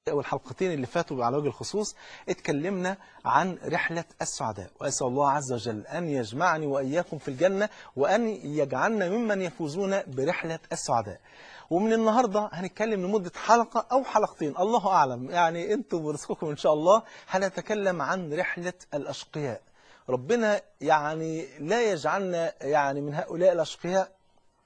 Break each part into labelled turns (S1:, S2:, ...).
S1: والحلقتين اللي فاتوا على وجه الخصوص اتكلمنا عن رحلة السعداء وأسأل الله عز وجل أن يجمعني وإياكم في الجنة وأن يجعلنا ممن يفوزون برحلة السعداء ومن النهاردة هنتكلم لمدة حلقة أو حلقتين الله أعلم يعني أنتم ورزقكم إن شاء الله هنتكلم عن رحلة الأشقياء ربنا يعني لا يجعلنا يعني من هؤلاء الأشقياء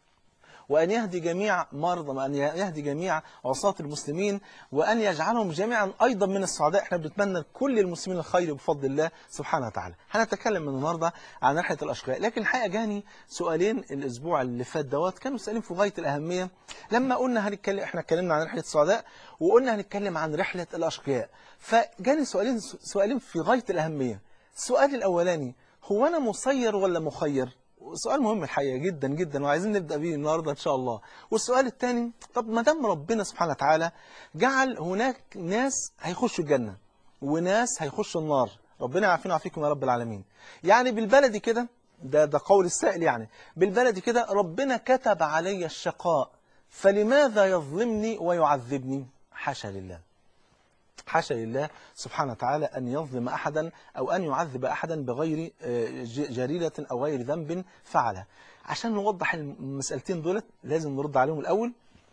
S1: وأن يهدي جميع مرضى وأن يهدي جميع عصاة المسلمين وأن يجعلهم جميعا أيضا من السعداء احنا بنتمنى لكل المسلمين الخير بفضل الله سبحانه وتعالى هنتكلم من النهاردة عن رحلة الأشقياء لكن الحقيقة جاني سؤالين الأسبوع اللي فات دوت كانوا سؤالين في غاية الأهمية لما قلنا هنتكلم احنا اتكلمنا عن رحلة السعداء وقلنا هنتكلم عن رحلة الأشقياء فجاني سؤالين سؤالين في غاية الأهمية السؤال الأولاني هو أنا مسير ولا مخير سؤال مهم الحقيقة جدا جدا وعايزين نبدأ بيه النهاردة إن شاء الله والسؤال الثاني طب ما دام ربنا سبحانه وتعالى جعل هناك ناس هيخشوا الجنة وناس هيخشوا النار ربنا يعافينا ويعافيكم يا رب العالمين يعني بالبلدي كده ده ده قول السائل يعني بالبلدي كده ربنا كتب علي الشقاء فلماذا يظلمني ويعذبني حاشا لله حاشا لله سبحانه وتعالى أن يظلم أحدا أو أن يعذب أحدا بغير جريرة أو غير ذنب فعله عشان نوضح المسألتين دولت لازم نرد عليهم الأول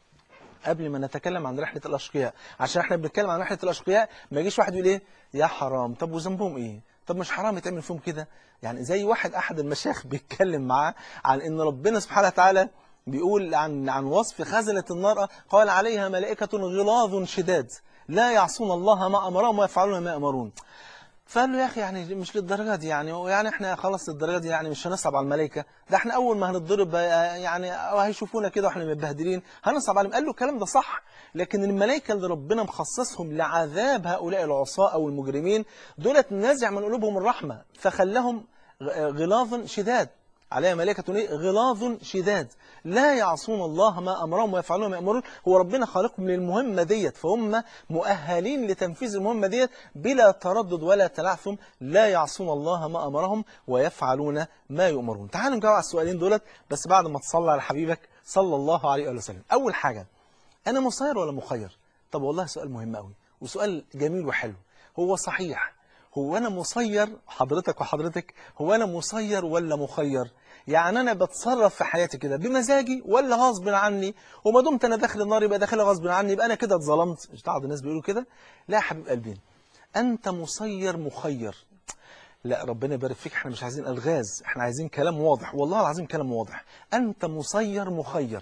S1: قبل ما نتكلم عن رحلة الأشقياء عشان احنا بنتكلم عن رحلة الأشقياء ما يجيش واحد يقول ايه يا حرام طب وذنبهم ايه طب مش حرام يتعمل فيهم كده يعني زي واحد أحد المشايخ بيتكلم معاه عن ان ربنا سبحانه وتعالى بيقول عن عن وصف خزنة النار قال عليها ملائكة غلاظ شداد لا يعصون الله ما أمرهم ويفعلون ما يأمرون فقال له يا أخي يعني مش للدرجة دي يعني يعني احنا خلاص للدرجة دي يعني مش هنصعب على الملائكة ده احنا أول ما هنتضرب يعني هيشوفونا كده واحنا متبهدلين هنصعب عليهم قال له الكلام ده صح لكن الملائكة اللي ربنا مخصصهم لعذاب هؤلاء العصاة أو المجرمين دولت نازع من قلوبهم الرحمة فخلهم غلاظ شداد عليها ملائكة غلاظ شداد لا يعصون الله ما أمرهم ويفعلون ما يأمرون هو ربنا خالقهم للمهمة ديت فهم مؤهلين لتنفيذ المهمة ديت بلا تردد ولا تلعثم لا يعصون الله ما أمرهم ويفعلون ما يؤمرون تعالوا نجاوب على السؤالين دولت بس بعد ما تصلى على حبيبك صلى الله عليه وسلم أول حاجة أنا مسير ولا مخير طب والله سؤال مهم قوي وسؤال جميل وحلو هو صحيح هو أنا مسير حضرتك وحضرتك هو أنا مسير ولا مخير يعني أنا بتصرف في حياتي كده بمزاجي ولا غصب عني وما دمت أنا داخل النار يبقى داخلها غصب عني يبقى أنا كده اتظلمت مش بعض الناس بيقولوا كده لا يا حبيب قلبي أنت مسير مخير لا ربنا يبارك فيك احنا مش عايزين ألغاز احنا عايزين كلام واضح والله العظيم كلام واضح أنت مسير مخير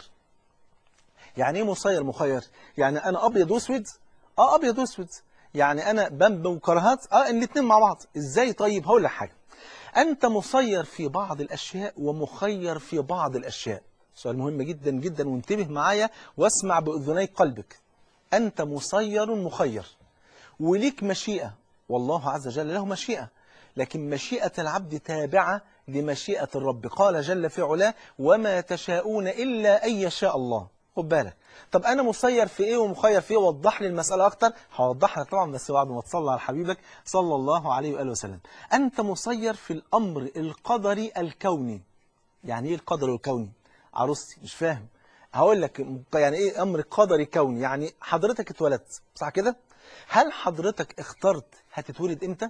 S1: يعني ايه مسير مخير يعني أنا أبيض واسود اه أبيض واسود يعني أنا بنب وكرهات اه الاثنين مع بعض ازاي طيب هقول لك حاجة أنت مسير في بعض الأشياء ومخير في بعض الأشياء سؤال مهم جدا جدا وانتبه معايا واسمع بأذني قلبك أنت مسير مخير وليك مشيئة والله عز وجل له مشيئة لكن مشيئة العبد تابعة لمشيئة الرب قال جل في علاه وما تشاءون إلا أن يشاء الله خد بالك طب أنا مسير في إيه ومخير في إيه وضح لي المسألة أكتر هوضح لك طبعا بس بعد ما تصلى على حبيبك صلى الله عليه وآله وسلم أنت مسير في الأمر القدري الكوني يعني إيه القدر الكوني عروستي مش فاهم هقول لك يعني إيه أمر قدري كوني يعني حضرتك اتولدت صح كده هل حضرتك اخترت هتتولد إمتى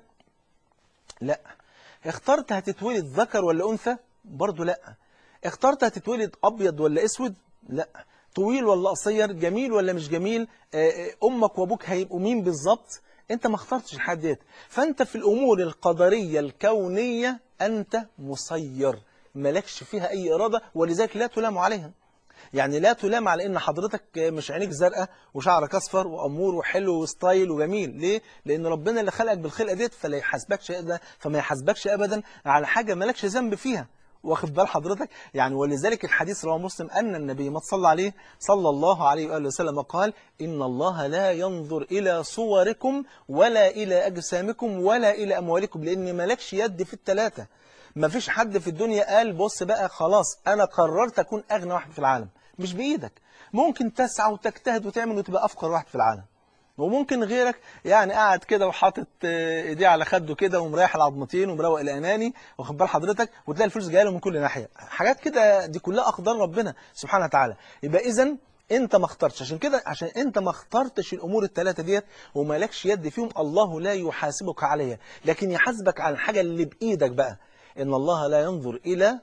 S1: لا اخترت هتتولد ذكر ولا أنثى برضو لا اخترت هتتولد أبيض ولا أسود لا طويل ولا قصير جميل ولا مش جميل أمك وأبوك هيبقوا مين بالظبط أنت ما اخترتش الحاجات ديت فأنت في الأمور القدرية الكونية أنت مسير مالكش فيها أي إرادة ولذلك لا تلام عليها يعني لا تلام على ان حضرتك مش عينيك زرقاء وشعرك اصفر وامور وحلو وستايل وجميل ليه لان ربنا اللي خلقك بالخلقه ديت فلا يحاسبكش فما يحاسبكش ابدا على حاجه مالكش ذنب فيها واخد بال حضرتك يعني ولذلك الحديث رواه مسلم أن النبي ما تصلى عليه صلى الله عليه وآله وسلم قال إن الله لا ينظر إلى صوركم ولا إلى أجسامكم ولا إلى أموالكم لأن مالكش يد في الثلاثة ما فيش حد في الدنيا قال بص بقى خلاص أنا قررت أكون أغنى واحد في العالم مش بإيدك ممكن تسعى وتجتهد وتعمل وتبقى أفقر واحد في العالم وممكن غيرك يعني قاعد كده وحاطط ايديه على خده كده ومريح العظمتين ومروق الاناني واخد بال حضرتك وتلاقي الفلوس جايه له من كل ناحيه حاجات كده دي كلها اقدار ربنا سبحانه وتعالى يبقى اذا انت ما اخترتش عشان كده عشان انت ما اخترتش الامور الثلاثه ديت ومالكش يد فيهم الله لا يحاسبك عليها لكن يحاسبك على الحاجه اللي بايدك بقى ان الله لا ينظر الى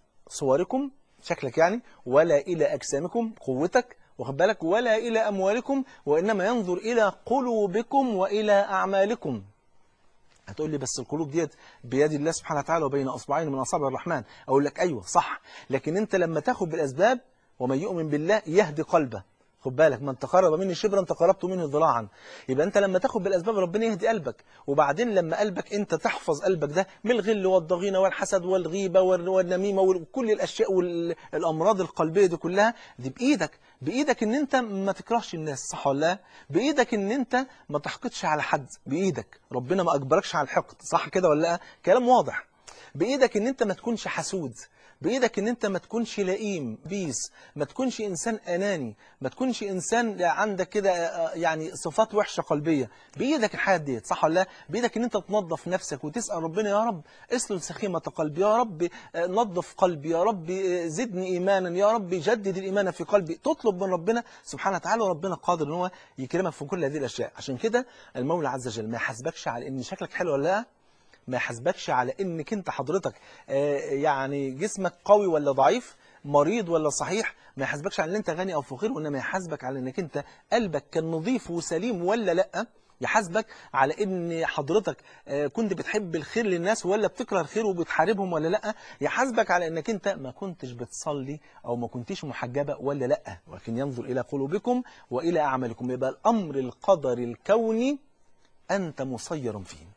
S1: صوركم شكلك يعني ولا الى اجسامكم قوتك واخد بالك ولا الى اموالكم وانما ينظر الى قلوبكم والى اعمالكم هتقول لي بس القلوب ديت بيد الله سبحانه وتعالى وبين اصبعين من اصابع الرحمن اقول لك ايوه صح لكن انت لما تاخد بالاسباب ومن يؤمن بالله يهدي قلبه خد بالك من تقرب مني شبرا تقربت منه ذراعا يبقى انت لما تاخد بالاسباب ربنا يهدي قلبك وبعدين لما قلبك انت تحفظ قلبك ده من الغل والضغينه والحسد والغيبه وال- والنميمه وكل الاشياء والامراض القلبيه دي كلها دي بايدك بايدك ان انت ما تكرهش الناس صح ولا لا بايدك ان انت ما تحقدش على حد بايدك ربنا ما اجبركش على الحقد صح كده ولا لا كلام واضح بايدك ان انت ما تكونش حسود بايدك ان انت ما تكونش لئيم بيس ما تكونش انسان اناني ما تكونش انسان عندك كده آه، يعني صفات وحشه قلبيه بايدك الحاجات ديت صح ولا لا بايدك ان انت تنظف نفسك وتسال ربنا يا رب اسلل سخيمه قلبي يا رب آه، نظف قلبي يا رب آه، زدني ايمانا يا رب جدد الايمان في قلبي تطلب من ربنا سبحانه وتعالى وربنا قادر ان هو يكرمك في كل هذه الاشياء عشان كده المولى عز وجل ما يحاسبكش على ان شكلك حلو ولا لا ما يحاسبكش على انك انت حضرتك آه، يعني جسمك قوي ولا ضعيف مريض ولا صحيح ما يحاسبكش على ان انت غني او فقير وانما يحاسبك على انك انت قلبك كان نظيف وسليم ولا لا يحاسبك على ان حضرتك آه، كنت بتحب الخير للناس ولا بتكره الخير وبتحاربهم ولا لا يحاسبك على انك انت ما كنتش بتصلي او ما كنتش محجبه ولا لا ولكن ينظر الى قلوبكم والى اعمالكم يبقى الامر القدري الكوني انت مسير فيه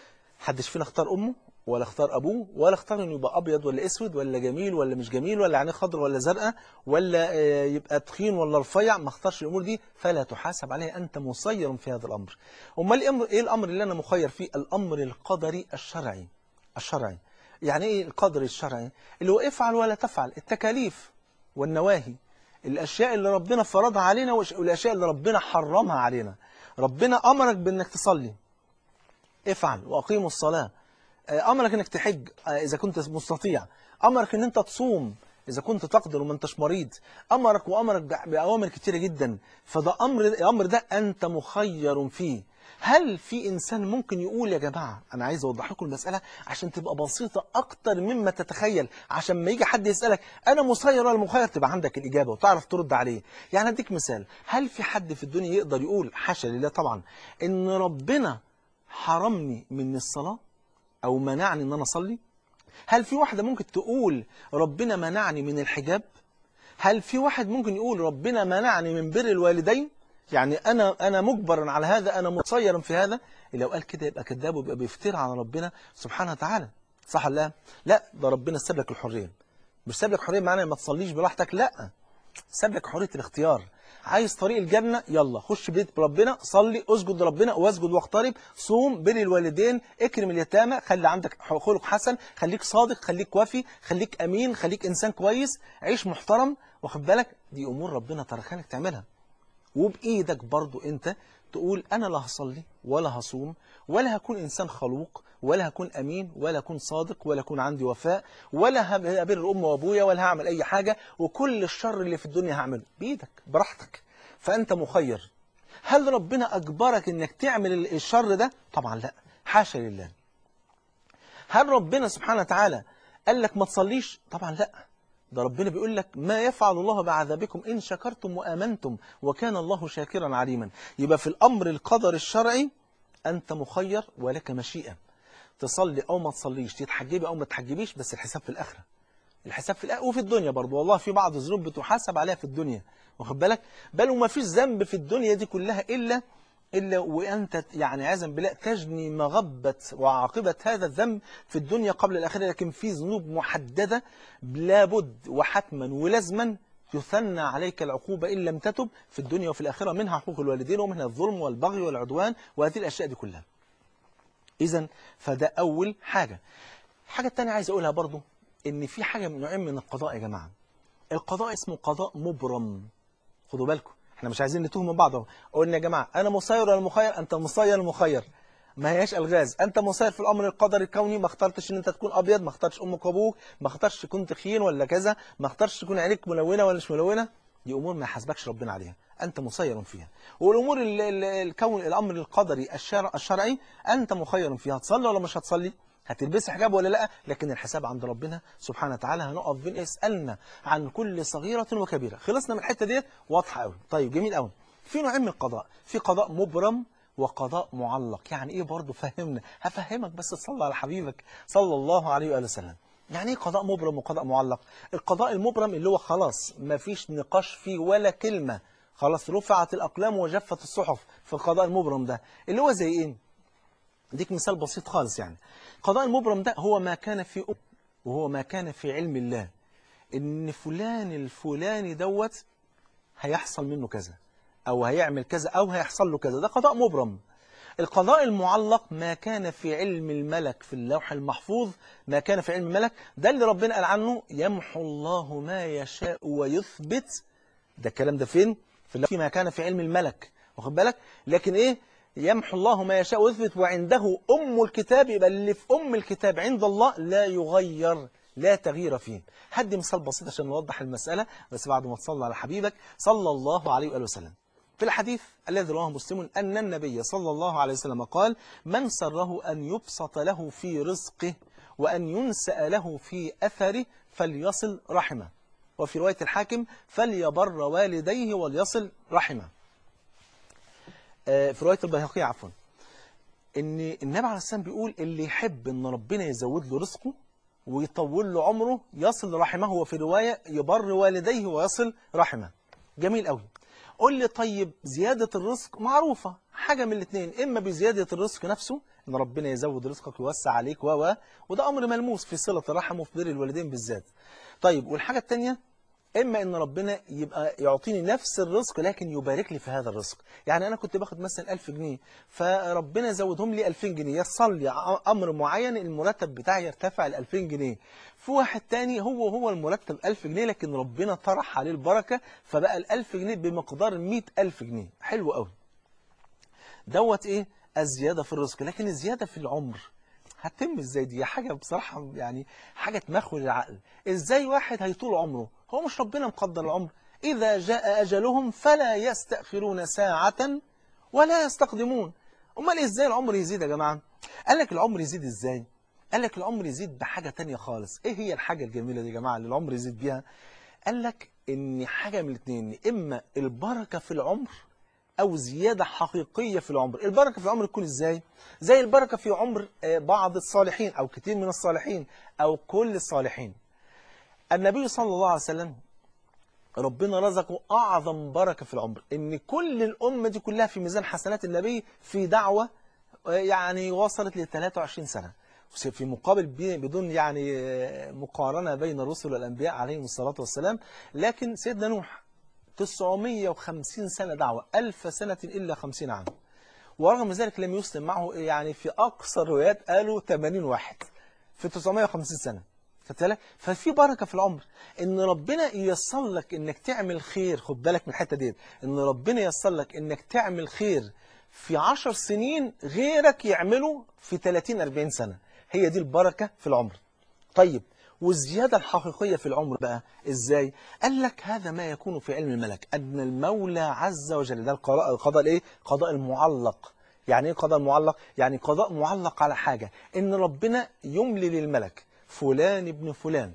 S1: حدش فينا اختار امه ولا اختار ابوه ولا اختار انه يبقى ابيض ولا اسود ولا جميل ولا مش جميل ولا عينيه خضر ولا زرقاء ولا آه، يبقى تخين ولا رفيع ما اختارش الامور دي فلا تحاسب عليها انت مسير في هذا الامر امال الامر ايه الامر اللي انا مخير فيه الامر القدري الشرعي الشرعي يعني ايه القدر الشرعي اللي هو افعل ولا تفعل التكاليف والنواهي الاشياء اللي ربنا فرضها علينا والأش- والاشياء اللي ربنا حرمها علينا ربنا امرك بانك تصلي افعل واقيموا الصلاة آه، أمرك أنك تحج آه، إذا كنت مستطيع أمرك أن أنت تصوم إذا كنت تقدر وما أنتش مريض أمرك وأمرك بأ- بأوامر كتيرة جدا فده أمر الأمر ده أنت مخير فيه هل في إنسان ممكن يقول يا جماعة أنا عايز أوضح لكم المسألة عشان تبقى بسيطة أكتر مما تتخيل عشان ما يجي حد يسألك أنا مسير ولا مخير تبقى عندك الإجابة وتعرف ترد عليه يعني أديك مثال هل في حد في الدنيا يقدر يقول حاشا لله طبعا إن ربنا حرمني من الصلاة أو منعني إن أنا أصلي هل في واحدة ممكن تقول ربنا منعني من الحجاب هل في واحد ممكن يقول ربنا منعني من بر الوالدين يعني أنا أنا مجبر على هذا أنا مسير في هذا لو قال كده يبقى كذاب ويبقى بيفترى على ربنا سبحانه وتعالى صح ولا لا لا ده ربنا ساب لك الحرية مش ساب لك حرية معناه ما تصليش براحتك لا ساب لك حرية الاختيار عايز طريق الجنة يلا خش بيت ربنا صلي اسجد لربنا واسجد واقترب صوم بر الوالدين اكرم اليتامى خلي عندك خلق حسن خليك صادق خليك وفي خليك امين خليك انسان كويس عيش محترم واخد بالك دي امور ربنا تركها لك تعملها وبايدك برضو انت تقول انا لا هصلي ولا هصوم ولا هكون انسان خلوق ولا هكون امين ولا هكون صادق ولا هكون عندي وفاء ولا هبر امي وابويا ولا هعمل اي حاجه وكل الشر اللي في الدنيا هعمله بايدك براحتك فانت مخير هل ربنا اجبرك انك تعمل الشر ده طبعا لا حاشا لله هل ربنا سبحانه وتعالى قال لك ما تصليش طبعا لا ده ربنا بيقول لك ما يفعل الله بعذابكم إن شكرتم وآمنتم وكان الله شاكرا عليما يبقى في الأمر القدر الشرعي أنت مخير ولك مشيئة تصلي أو ما تصليش تتحجبي أو ما تتحجبيش بس الحساب في الآخرة الحساب في الآخرة وفي الدنيا برضو والله في بعض الذنوب بتحاسب عليها في الدنيا واخد بالك بل وما فيش ذنب في الدنيا دي كلها إلا إلا وأنت يعني عايزا بالله تجني مغبة وعاقبة هذا الذنب في الدنيا قبل الآخرة لكن في ذنوب محددة لابد وحتما ولازما يثنى عليك العقوبة إن لم تتب في الدنيا وفي الآخرة منها حقوق الوالدين ومنها الظلم والبغي والعدوان وهذه الأشياء دي كلها إذا فده أول حاجة الحاجة الثانية عايز أقولها برضو إن في حاجة من نوعين من القضاء يا جماعة القضاء اسمه قضاء مبرم خدوا بالكم احنا مش عايزين نتوه من بعض اهو قلنا يا جماعه انا مسير ولا مخير انت مسير ولا مخير ما هياش الغاز انت مسير في الامر القدري الكوني ما اخترتش ان انت تكون ابيض ما اخترتش امك وابوك ما اخترتش تكون تخين ولا كذا ما اخترتش تكون عينيك ملونه ولا مش ملونه دي أمور ما يحاسبكش ربنا عليها أنت مسير فيها والأمور ال- ال- الكون الأمر القدري الشرع الشرعي أنت مخير فيها هتصلي ولا مش هتصلي هتلبسي حجاب ولا لا لكن الحساب عند ربنا سبحانه وتعالى هنقف بين اسألنا عن كل صغيرة وكبيرة خلصنا من الحتة ديت واضحة قوي طيب جميل قوي في نوعين من القضاء في قضاء مبرم وقضاء معلق يعني ايه برضه فهمنا هفهمك بس تصلي على حبيبك صلى الله عليه وآله وسلم يعني ايه قضاء مبرم وقضاء معلق القضاء المبرم اللي هو خلاص ما فيش نقاش فيه ولا كلمة خلاص رفعت الأقلام وجفت الصحف في القضاء المبرم ده اللي هو زي ايه اديك مثال بسيط خالص يعني قضاء المبرم ده هو ما كان في أم وهو ما كان في علم الله ان فلان الفلاني دوت هيحصل منه كذا او هيعمل كذا او هيحصل له كذا ده قضاء مبرم القضاء المعلق ما كان في علم الملك في اللوح المحفوظ ما كان في علم الملك ده اللي ربنا قال عنه يمحو الله ما يشاء ويثبت ده الكلام ده فين في اللوح ما كان في علم الملك واخد بالك لكن ايه يمحو الله ما يشاء ويثبت وعنده أم الكتاب يبقى اللي في أم الكتاب عند الله لا يغير لا تغيير فيه هدي مثال بسيط عشان نوضح المسألة بس بعد ما تصلى على حبيبك صلى الله عليه وآله وسلم في الحديث الذي رواه مسلم أن النبي صلى الله عليه وسلم قال من سره أن يبسط له في رزقه وأن ينسأ له في أثره فليصل رحمه وفي رواية الحاكم فليبر والديه وليصل رحمه آه، في رواية البيهقي عفوا ان النبي عليه السلام بيقول اللي يحب ان ربنا يزود له رزقه ويطول له عمره يصل رحمه وفي رواية يبر والديه ويصل رحمه جميل قوي قول لي طيب زيادة الرزق معروفة حاجة من الاثنين إما بزيادة الرزق نفسه إن ربنا يزود رزقك ويوسع عليك و و وده أمر ملموس في صلة الرحم وفي بر الوالدين بالذات طيب والحاجة الثانية إما إن ربنا يبقى يعطيني نفس الرزق لكن يبارك لي في هذا الرزق يعني أنا كنت باخد مثلا 1000 جنيه فربنا يزودهم لي 2000 جنيه يصل لي أمر معين المرتب بتاعي يرتفع ل 2000 جنيه في واحد تاني هو هو المرتب 1000 جنيه لكن ربنا طرح عليه البركة فبقى ال 1000 جنيه بمقدار 100000 جنيه حلو قوي دوت إيه الزيادة في الرزق لكن الزيادة في العمر هتتم ازاي دي حاجة بصراحة يعني حاجة تمخل العقل ازاي واحد هيطول عمره هو مش ربنا مقدر العمر إذا جاء أجلهم فلا يستأخرون ساعة ولا يستقدمون أمال إزاي العمر يزيد يا جماعة قال لك العمر يزيد إزاي قال لك العمر يزيد بحاجة تانية خالص إيه هي الحاجة الجميلة دي يا جماعة اللي العمر يزيد بيها قال لك إن حاجة من الاثنين إما البركة في العمر أو زيادة حقيقية في العمر البركة في العمر تكون إزاي؟ زي البركة في عمر آه، بعض الصالحين أو كتير من الصالحين أو كل الصالحين النبي صلى الله عليه وسلم ربنا رزقه أعظم بركة في العمر إن كل الأمة دي كلها في ميزان حسنات النبي في دعوة آه، يعني وصلت ل 23 سنة في مقابل بي- بدون يعني آه، مقارنة بين الرسل والأنبياء عليهم الصلاة والسلام لكن سيدنا نوح 950 سنة دعوة ألف سنة إلا 50 عام ورغم ذلك لم يسلم معه يعني في أقصى الروايات قالوا 80 واحد في 950 سنة خدت بالك ففي بركة في العمر إن ربنا ييسر لك إنك تعمل خير خد بالك من الحتة ديت إن ربنا ييسر لك إنك تعمل خير في 10 سنين غيرك يعمله في 30 40 سنة هي دي البركة في العمر طيب والزيادة الحقيقية في العمر بقى إزاي؟ قال لك هذا ما يكون في علم الملك أن المولى عز وجل ده القضاء القضاء الإيه؟ قضاء المعلق يعني إيه قضاء المعلق؟ يعني قضاء معلق على حاجة إن ربنا يملي للملك فلان ابن فلان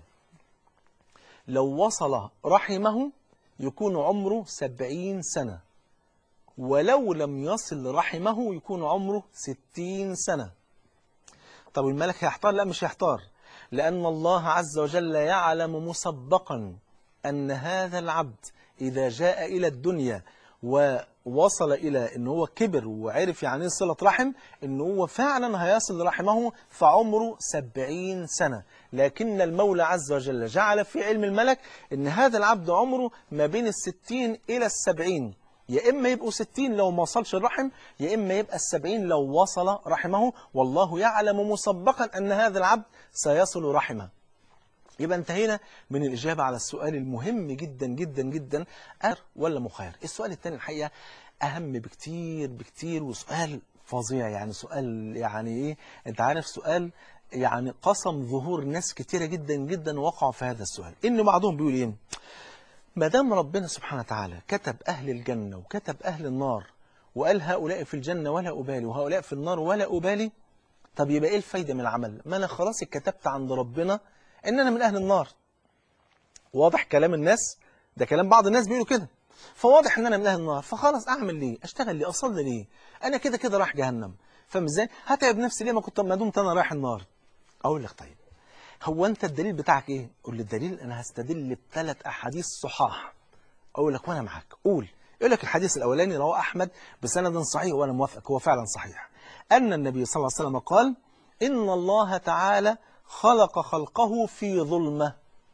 S1: لو وصل رحمه يكون عمره سبعين سنة ولو لم يصل رحمه يكون عمره ستين سنة طب الملك هيحتار لا مش هيحتار لأن الله عز وجل يعلم مسبقا أن هذا العبد إذا جاء إلى الدنيا ووصل إلى أنه هو كبر وعرف يعني إيه صلة رحم أنه هو فعلا هيصل رحمه فعمره سبعين سنة لكن المولى عز وجل جعل في علم الملك أن هذا العبد عمره ما بين الستين إلى السبعين يا إما يبقوا ستين لو ما وصلش الرحم يا إما يبقى السبعين لو وصل رحمه والله يعلم مسبقا أن هذا العبد سيصل رحمه يبقى انتهينا من الإجابة على السؤال المهم جدا جدا جدا أر ولا مخير السؤال الثاني الحقيقة أهم بكتير بكتير وسؤال فظيع يعني سؤال يعني إيه أنت عارف سؤال يعني قسم ظهور ناس كتيرة جدا جدا وقعوا في هذا السؤال إن بعضهم بيقول إيه ما دام ربنا سبحانه وتعالى كتب أهل الجنة وكتب أهل النار وقال هؤلاء في الجنة ولا أبالي وهؤلاء في النار ولا أبالي طب يبقى إيه الفايدة من العمل ما أنا خلاص اتكتبت عند ربنا إن أنا من أهل النار واضح كلام الناس ده كلام بعض الناس بيقولوا كده فواضح ان انا من اهل النار فخلاص اعمل ليه اشتغل ليه اصلي ليه انا كده كده رايح جهنم فاهم ازاي هتعب نفسي ليه ما كنت ما دمت انا رايح النار اقول لك طيب هو انت الدليل بتاعك ايه قول لي الدليل انا هستدل بثلاث احاديث صحاح اقول لك وانا معاك قول يقول لك الحديث الاولاني رواه احمد بسند صحيح وانا موافق هو فعلا صحيح ان النبي صلى الله عليه وسلم قال ان الله تعالى خلق خلقه في ظلمه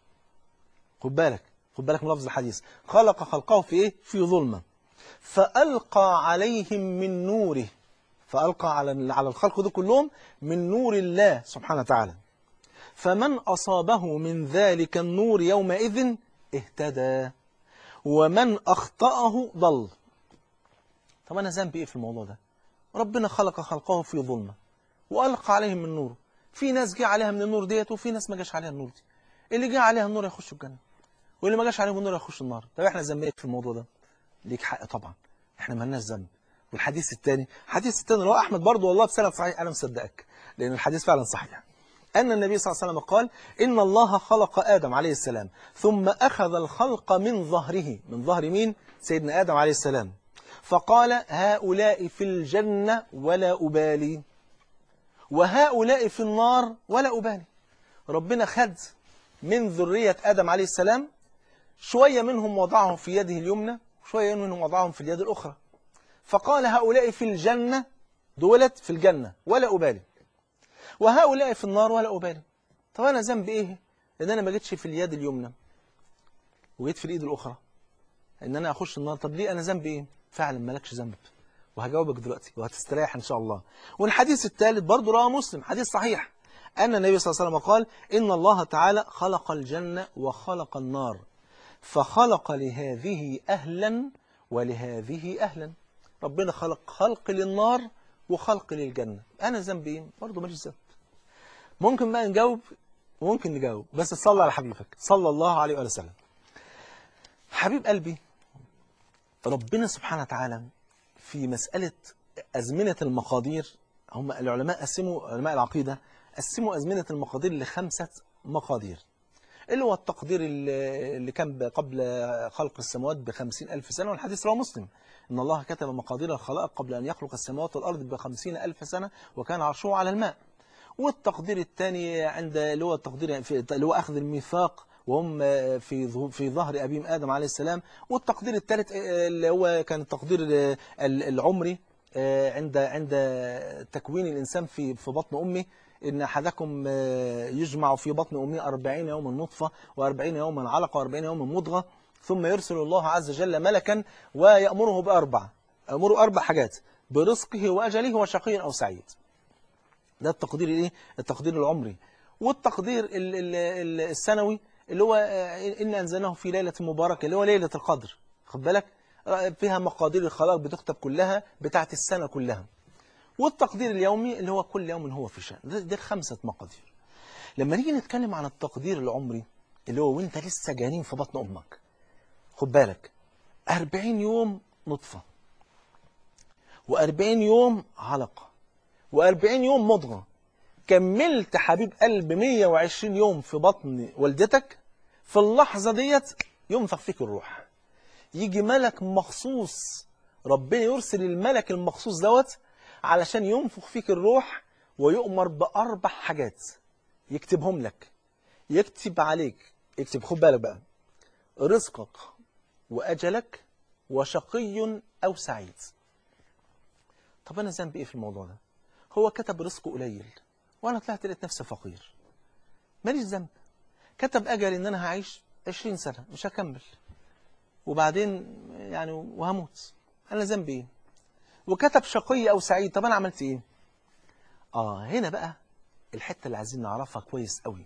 S1: خد بالك خد بالك من لفظ الحديث خلق خلقه في ايه في ظلمه فالقى عليهم من نوره فالقى على على الخلق ده كلهم من نور الله سبحانه وتعالى فمن اصابه من ذلك النور يومئذ اهتدى ومن اخطاه ضل طب انا ذنبي ايه في الموضوع ده ربنا خلق خلقه في ظلمه والقى عليهم من نوره في ناس جه عليها من النور ديت وفي ناس ما جاش عليها النور دي اللي جه عليها النور يخش الجنه واللي ما جاش عليهم النور يخش النار طب احنا ذنبنا في الموضوع ده ليك حق طبعا احنا ما لناش ذنب والحديث الثاني الحديث الثاني رواه احمد برضه والله بسند صحيح انا مصدقك لان الحديث فعلا صحيح ان النبي صلى الله عليه وسلم قال ان الله خلق ادم عليه السلام ثم اخذ الخلق من ظهره من ظهر مين سيدنا ادم عليه السلام فقال هؤلاء في الجنه ولا ابالي وهؤلاء في النار ولا ابالي ربنا خد من ذريه ادم عليه السلام شوية منهم وضعهم في يده اليمنى وشوية منهم وضعهم في اليد الأخرى فقال هؤلاء في الجنة دولت في الجنة ولا أبالي وهؤلاء في النار ولا أبالي طب أنا ذنب إيه إن أنا ما جيتش في اليد اليمنى وجيت في الإيد الأخرى إن أنا أخش النار طب ليه أنا ذنب إيه فعلا مالكش ذنب وهجاوبك دلوقتي وهتستريح إن شاء الله والحديث الثالث برضه رواه مسلم حديث صحيح أن النبي صلى الله عليه وسلم قال إن الله تعالى خلق الجنة وخلق النار فخلق لهذه أهلا ولهذه أهلا ربنا خلق خلق للنار وخلق للجنة أنا ذنبي إيه؟ برضه ماليش ذنب ممكن بقى نجاوب وممكن نجاوب بس تصلي على حبيبك صلى الله عليه وآله وسلم حبيب قلبي ربنا سبحانه وتعالى في مسألة أزمنة المقادير هم العلماء قسموا علماء العقيدة قسموا أزمنة المقادير لخمسة مقادير اللي هو التقدير اللي كان قبل خلق السماوات بخمسين ألف سنة والحديث رواه مسلم إن الله كتب مقادير الخلائق قبل أن يخلق السماوات والأرض بخمسين ألف سنة وكان عرشه على الماء والتقدير الثاني عند اللي هو التقدير اللي هو أخذ الميثاق وهم في في ظهر أبيهم آدم عليه السلام والتقدير الثالث اللي هو كان التقدير العمري عند عند تكوين الإنسان في في بطن أمه إن أحدكم يجمع في بطن أمه أربعين يوما نطفة وأربعين يوما علقة وأربعين يوما مضغة ثم يرسل الله عز وجل ملكا ويأمره بأربع أمره أربع حاجات برزقه وأجله وشقي أو سعيد ده التقدير الايه التقدير العمري والتقدير ال ال السنوي اللي هو إن أنزلناه في ليلة مباركة اللي هو ليلة القدر خد بالك فيها مقادير الخلائق بتكتب كلها بتاعت السنة كلها والتقدير اليومي اللي هو كل يوم هو في شأن ده, ده الخمسة مقادير لما نيجي نتكلم عن التقدير العمري اللي هو وانت لسه جنين في بطن أمك خد بالك 40 يوم نطفة و40 يوم علقة و40 يوم مضغة كملت حبيب قلب 120 يوم في بطن والدتك في اللحظة ديت ينفخ فيك الروح يجي ملك مخصوص ربنا يرسل الملك المخصوص دوت علشان ينفخ فيك الروح ويؤمر بأربع حاجات يكتبهم لك يكتب عليك يكتب خد بالك بقى رزقك وأجلك وشقي أو سعيد طب أنا ذنبي إيه في الموضوع ده هو كتب رزقه قليل وأنا طلعت لقيت نفسي فقير ماليش ذنب كتب أجل إن أنا هعيش 20 سنة مش هكمل وبعدين يعني وهموت أنا ذنبي إيه وكتب شقي أو سعيد طب أنا عملت إيه آه هنا بقى الحتة اللي عايزين نعرفها كويس قوي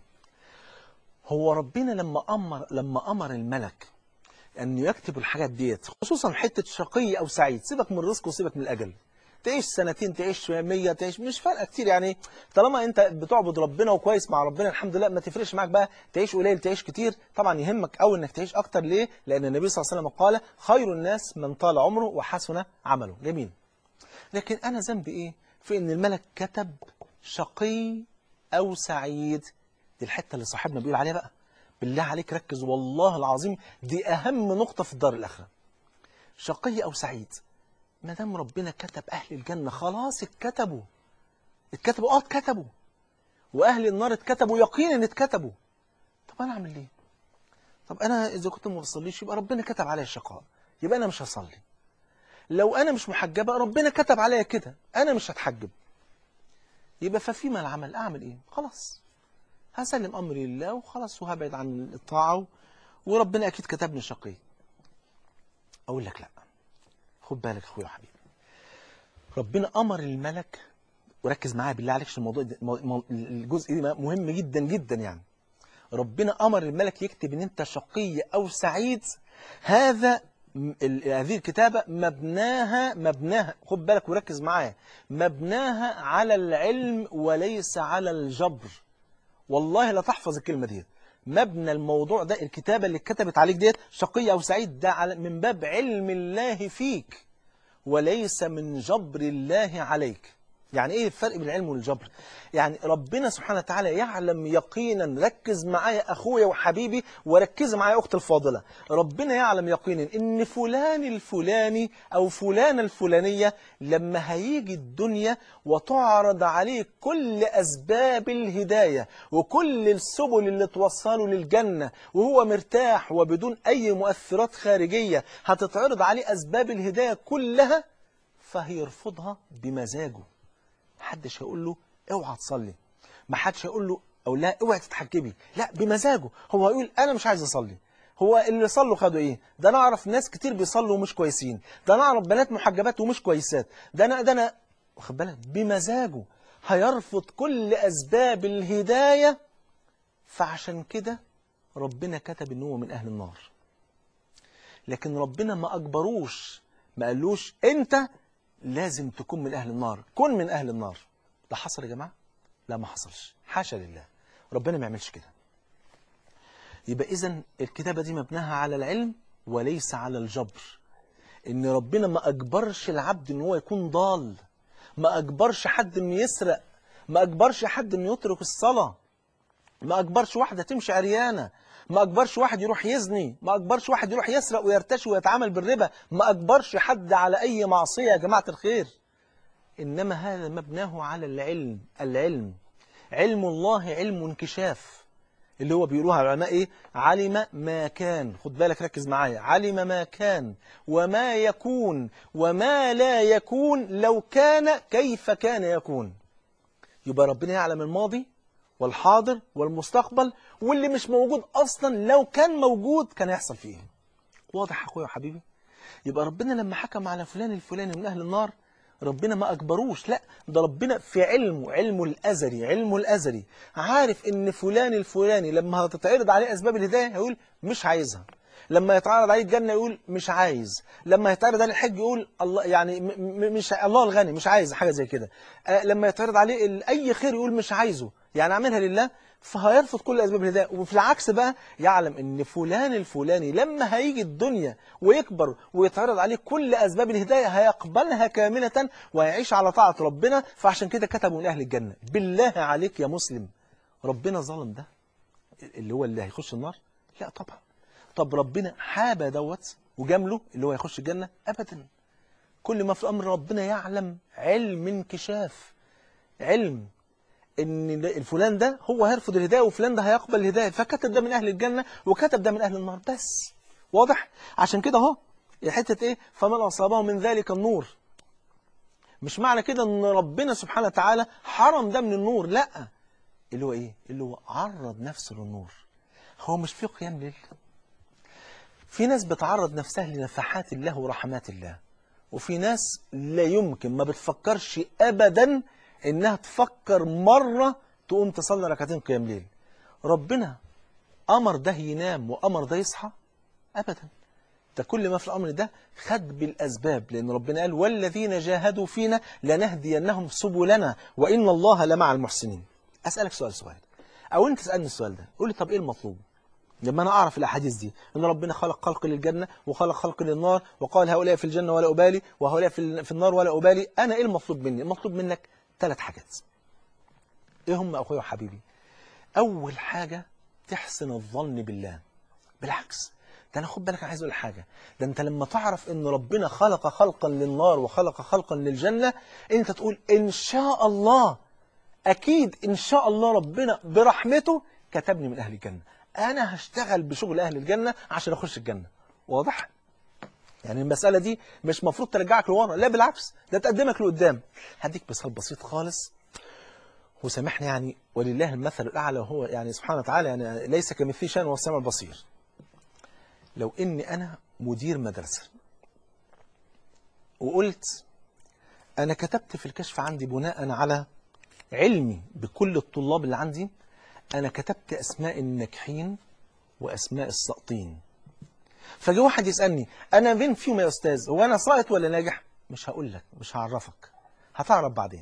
S1: هو ربنا لما أمر لما أمر الملك أن يكتب الحاجات ديت خصوصا حتة شقي أو سعيد سيبك من الرزق وسيبك من الأجل تعيش سنتين تعيش 100 تعيش مش فارقه كتير يعني طالما انت بتعبد ربنا وكويس مع ربنا الحمد لله ما تفرقش معاك بقى تعيش قليل تعيش كتير طبعا يهمك قوي انك تعيش اكتر ليه لان النبي صلى الله عليه وسلم قال خير الناس من طال عمره وحسن عمله جميل لكن انا ذنبي ايه في ان الملك كتب شقي او سعيد دي الحته اللي صاحبنا بيقول عليها بقى بالله عليك ركز والله العظيم دي اهم نقطه في الدار الاخره شقي او سعيد ما دام ربنا كتب اهل الجنه خلاص اتكتبوا اتكتبوا اه اتكتبوا واهل النار اتكتبوا يقينا اتكتبوا طب انا اعمل ايه طب انا اذا كنت ما بصليش يبقى ربنا كتب عليا الشقاء يبقى انا مش هصلي لو انا مش محجبه ربنا كتب عليا كده انا مش هتحجب يبقى ففيما العمل اعمل ايه خلاص هسلم امري لله وخلاص وهبعد عن الطاعه وربنا اكيد كتبني شقي اقول لك لا خد بالك اخويا وحبيبي ربنا امر الملك وركز معايا بالله عليك عشان الموضوع ده- مو- مو- الجزء ده مهم جدا جدا يعني ربنا امر الملك يكتب ان انت شقي او سعيد هذا م- ال- هذه الكتابه مبناها مبناها خد بالك وركز معايا مبناها على العلم وليس على الجبر والله لا تحفظ الكلمة ديت مبنى الموضوع ده الكتابة اللي اتكتبت عليك ديت شقي أو سعيد ده على من باب علم الله فيك وليس من جبر الله عليك يعني ايه الفرق بين العلم والجبر يعني ربنا سبحانه وتعالى يعلم يقينا ركز معايا اخويا وحبيبي وركز معايا اختي الفاضله ربنا يعلم يقينا ان فلان الفلاني او فلانه الفلانيه لما هيجي الدنيا وتعرض عليه كل اسباب الهدايه وكل السبل اللي توصله للجنه وهو مرتاح وبدون اي مؤثرات خارجيه هتتعرض عليه اسباب الهدايه كلها فهيرفضها بمزاجه محدش هيقول له اوعى تصلي ما حدش هيقول له او لا اوعى تتحجبي لا بمزاجه هو هيقول انا مش عايز اصلي هو اللي صلوا خدوا ايه ده انا اعرف ناس كتير بيصلوا ومش كويسين ده انا اعرف بنات محجبات ومش كويسات ده انا ده انا واخد بالك بمزاجه هيرفض كل اسباب الهدايه فعشان كده ربنا كتب ان هو من اهل النار لكن ربنا ما اجبروش ما قالوش انت لازم تكون من اهل النار كن من اهل النار ده حصل يا جماعه لا ما حصلش حاشا لله ربنا ما يعملش كده يبقى اذا الكتابه دي مبناها على العلم وليس على الجبر ان ربنا ما اجبرش العبد ان هو يكون ضال ما اجبرش حد انه يسرق ما اجبرش حد انه يترك الصلاه ما اجبرش واحده تمشي عريانه ما اجبرش واحد يروح يزني ما اجبرش واحد يروح يسرق ويرتشي ويتعامل بالربا ما اجبرش حد على اي معصيه يا جماعه الخير انما هذا مبناه على العلم العلم علم الله علم انكشاف اللي هو بيقولوها العلماء ايه علم ما كان خد بالك ركز معايا علم ما كان وما يكون وما لا يكون لو كان كيف كان يكون يبقى ربنا يعلم الماضي والحاضر والمستقبل واللي مش موجود اصلا لو كان موجود كان هيحصل فيه ايه واضح يا اخويا وحبيبي يبقى ربنا لما حكم على فلان الفلاني من اهل النار ربنا ما اجبروش لا ده ربنا في علمه علمه الازلي علمه الازلي عارف ان فلان الفلاني لما هتتعرض عليه اسباب الهدايه هيقول مش عايزها لما يتعرض عليه الجنه يقول مش عايز لما يتعرض عليه الحج يقول الله يعني م- م- مش الله الغني مش عايز حاجه زي كده آه، لما يتعرض عليه ال- اي خير يقول مش عايزه يعني اعملها لله فهيرفض كل اسباب الهدايه وفي العكس بقى يعلم ان فلان الفلاني لما هيجي الدنيا ويكبر ويتعرض عليه كل اسباب الهدايه هيقبلها كامله ويعيش على طاعه ربنا فعشان كده كتبوا من اهل الجنه بالله عليك يا مسلم ربنا ظلم ده اللي هو اللي هيخش النار لا طبعا طب ربنا حابة دوت وجامله اللي هو يخش الجنة أبدا كل ما في الأمر ربنا يعلم علم انكشاف علم ان الفلان ده هو هيرفض الهدايه وفلان ده هيقبل الهدايه فكتب ده من اهل الجنه وكتب ده من اهل النار بس واضح عشان كده اهو حته ايه فمن اصابه من ذلك النور مش معنى كده ان ربنا سبحانه وتعالى حرم ده من النور لا اللي هو ايه اللي هو عرض نفسه للنور هو مش في قيام ليل في ناس بتعرض نفسها لنفحات الله ورحمات الله وفي ناس لا يمكن ما بتفكرش ابدا انها تفكر مره تقوم تصلي ركعتين قيام ليل ربنا امر ده ينام وامر ده يصحى ابدا ده كل ما في الأمر ده خد بالأسباب لأن ربنا قال والذين جاهدوا فينا لنهدينهم سبلنا وإن الله لمع المحسنين أسألك سؤال سؤال أو أنت تسألني السؤال ده قول لي طب إيه المطلوب لما أنا أعرف الأحاديث دي أن ربنا خلق خلق للجنة وخلق خلق للنار وقال هؤلاء في الجنة ولا أبالي وهؤلاء في في النار ولا أبالي أنا إيه المطلوب مني المطلوب منك ثلاث حاجات إيه هم أخويا وحبيبي أول حاجة تحسن الظن بالله بالعكس ده أنا خد بالك أنا عايز أقول حاجة ده أنت لما تعرف أن ربنا خلق خلقا للنار وخلق خلقا للجنة أنت تقول إن شاء الله أكيد إن شاء الله ربنا برحمته كتبني من أهل الجنة أنا هشتغل بشغل أهل الجنة عشان أخش الجنة واضح؟ يعني المسألة دي مش مفروض ترجعك لورا لا بالعكس ده تقدمك لقدام هديك مثال بسيط خالص وسامحني يعني ولله المثل الأعلى وهو يعني سبحانه وتعالى يعني ليس كمثله شيء وهو السميع البصير لو إني أنا مدير مدرسة وقلت أنا كتبت في الكشف عندي بناء على علمي بكل الطلاب اللي عندي أنا كتبت أسماء الناجحين وأسماء الساقطين فجاء واحد يسألني أنا مين فيهم يا أستاذ هو أنا ساقط ولا ناجح مش هقول لك مش هعرفك هتعرف بعدين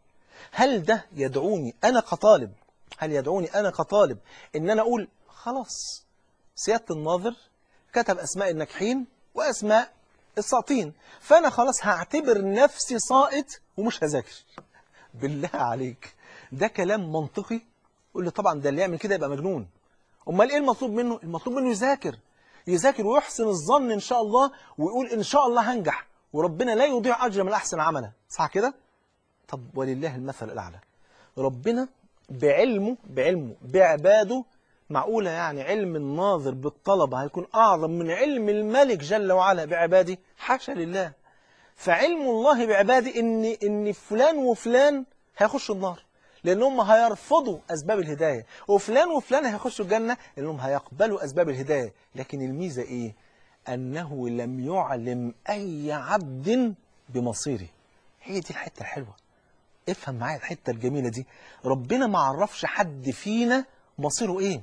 S1: هل ده يدعوني أنا كطالب هل يدعوني أنا كطالب إن أنا أقول خلاص سيادة الناظر كتب أسماء الناجحين وأسماء الساقطين فأنا خلاص هعتبر نفسي ساقط ومش هذاكر بالله عليك ده كلام منطقي قول لي طبعا ده اللي يعمل كده يبقى مجنون امال ايه المطلوب منه المطلوب منه يذاكر يذاكر ويحسن الظن ان شاء الله ويقول ان شاء الله هنجح وربنا لا يضيع اجر من احسن عملا صح كده طب ولله المثل الاعلى ربنا بعلمه بعلمه بعباده معقولة يعني علم الناظر بالطلبة هيكون أعظم من علم الملك جل وعلا بعباده حاشا لله فعلم الله بعباده إن, إن فلان وفلان هيخشوا النار لأنهم هيرفضوا أسباب الهداية وفلان وفلان هيخشوا الجنة لأنهم هيقبلوا أسباب الهداية لكن الميزة إيه؟ أنه لم يعلم أي عبد بمصيره هي دي الحتة الحلوة افهم معايا الحتة الجميلة دي ربنا ما عرفش حد فينا مصيره إيه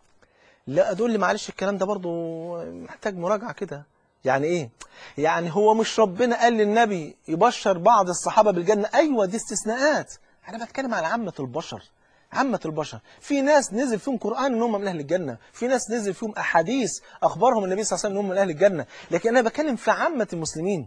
S1: لا أدول لي معلش الكلام ده برضو محتاج مراجعة كده يعني إيه يعني هو مش ربنا قال للنبي يبشر بعض الصحابة بالجنة أيوة دي استثناءات أنا بتكلم على عامة البشر عامة البشر في ناس نزل فيهم قرآن إنهم من أهل الجنة في ناس نزل فيهم أحاديث أخبرهم النبي صلى الله عليه وسلم إنهم من أهل الجنة لكن أنا بتكلم في عامة المسلمين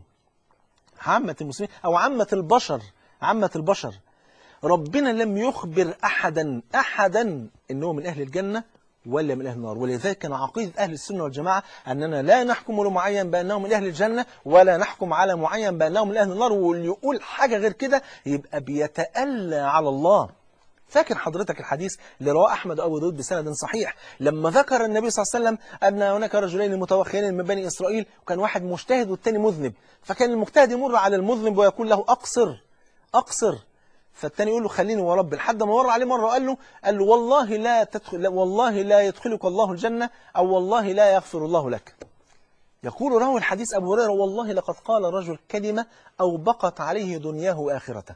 S1: عامة المسلمين أو عامة البشر عامة البشر ربنا لم يخبر أحدا أحدا إنه من أهل الجنة ولا من أهل النار ولذلك كان عقيدة أهل السنة والجماعة أننا لا نحكم لمعين بأنه من أهل الجنة ولا نحكم على معين بأنه من أهل النار واللي يقول حاجة غير كده يبقى بيتألى على الله فاكر حضرتك الحديث اللي رواه أحمد أبو داود بسند صحيح لما ذكر النبي صلى الله عليه وسلم أن هناك رجلين متوخيين من بني إسرائيل وكان واحد مجتهد والتاني مذنب فكان المجتهد يمر على المذنب ويقول له أقصر أقصر فالتاني يقول له خليني ورب لحد ما مر عليه مرة وقال له قال له والله لا تدخل والله لا يدخلك الله الجنة أو والله لا يغفر الله لك يقول راوي الحديث أبو هريرة والله لقد قال الرجل كلمة أو بقت عليه دنياه وآخرته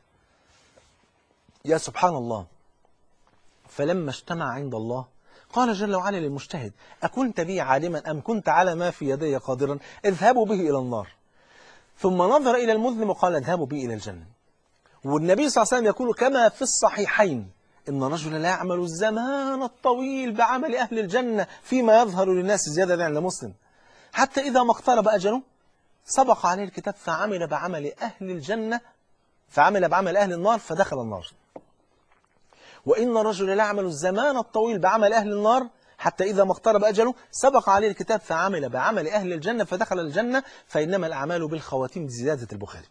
S1: يا سبحان الله فلما اجتمع عند الله قال جل وعلا للمجتهد أكنت بي عالما أم كنت على ما في يدي قادرا اذهبوا به إلى النار ثم نظر إلى المذنب وقال اذهبوا به إلى الجنة والنبي صلى الله عليه وسلم يقول كما في الصحيحين إن الرجل لا يعمل الزمان الطويل بعمل أهل الجنة فيما يظهر للناس زيادة عند مسلم حتى إذا ما اقترب أجله سبق عليه الكتاب فعمل بعمل أهل الجنة فعمل بعمل أهل النار فدخل النار وإن الرجل لا يعمل الزمان الطويل بعمل أهل النار حتى إذا ما اقترب أجله سبق عليه الكتاب فعمل بعمل أهل الجنة فدخل الجنة فإنما الأعمال بالخواتيم زيادة البخاري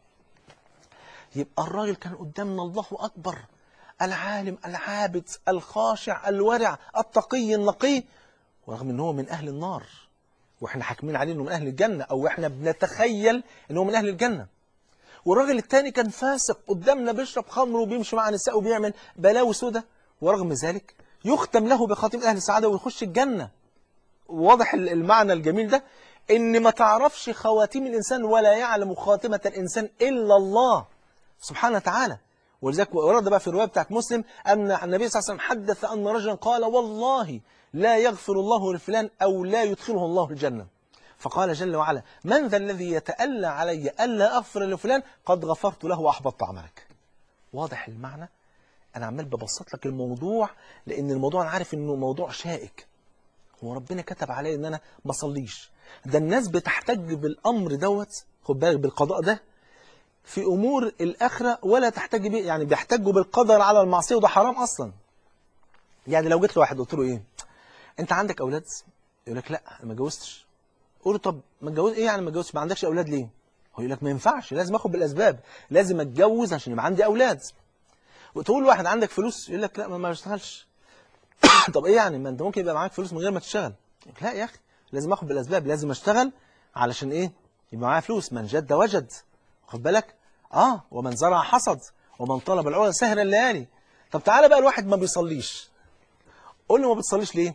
S1: يبقى الراجل كان قدامنا الله أكبر العالم العابد الخاشع الورع التقي النقي ورغم ان هو من أهل النار واحنا حاكمين عليه انه من أهل الجنة أو احنا بنتخيل انه من أهل الجنة والراجل التاني كان فاسق قدامنا بيشرب خمر وبيمشي مع نساء وبيعمل بلاوي سودة ورغم ذلك يختم له بخاتم أهل السعادة ويخش الجنة واضح المعنى الجميل ده ان ما تعرفش خواتيم الإنسان ولا يعلم خاتمة الإنسان إلا الله سبحانه وتعالى ولذلك ورد بقى في الرواية بتاعت مسلم أن النبي صلى الله عليه وسلم حدث أن رجلا قال والله لا يغفر الله لفلان أو لا يدخله الله الجنة فقال جل وعلا من ذا الذي يتألى علي ألا أغفر لفلان قد غفرت له وأحبطت عملك واضح المعنى أنا عمال ببسط لك الموضوع لأن الموضوع أنا عارف إنه موضوع شائك هو ربنا كتب عليا إن أنا ما أصليش ده الناس بتحتج بالأمر دوت خد بالك بالقضاء ده في أمور الآخرة ولا تحتج به يعني بيحتجوا بالقدر على المعصية وده حرام أصلا يعني لو جيت لواحد قلت له إيه أنت عندك أولاد يقول لك لا أنا ما اتجوزتش قول له طب ما اتجوز إيه يعني ما اتجوزتش ما عندكش أولاد ليه هو يقول لك ما ينفعش لازم اخد بالاسباب لازم اتجوز عشان يبقى عندي اولاد وتقول واحد عندك فلوس يقول لك لا ما ما بشتغلش طب ايه يعني ما انت ممكن يبقى معاك فلوس من غير ما تشتغل يقول لك لا يا اخي لازم اخد بالاسباب لازم اشتغل علشان ايه يبقى معايا فلوس من جد وجد خد بالك اه ومن زرع حصد ومن طلب العلا سهر الليالي طب تعالى بقى الواحد ما بيصليش قول له ما بتصليش ليه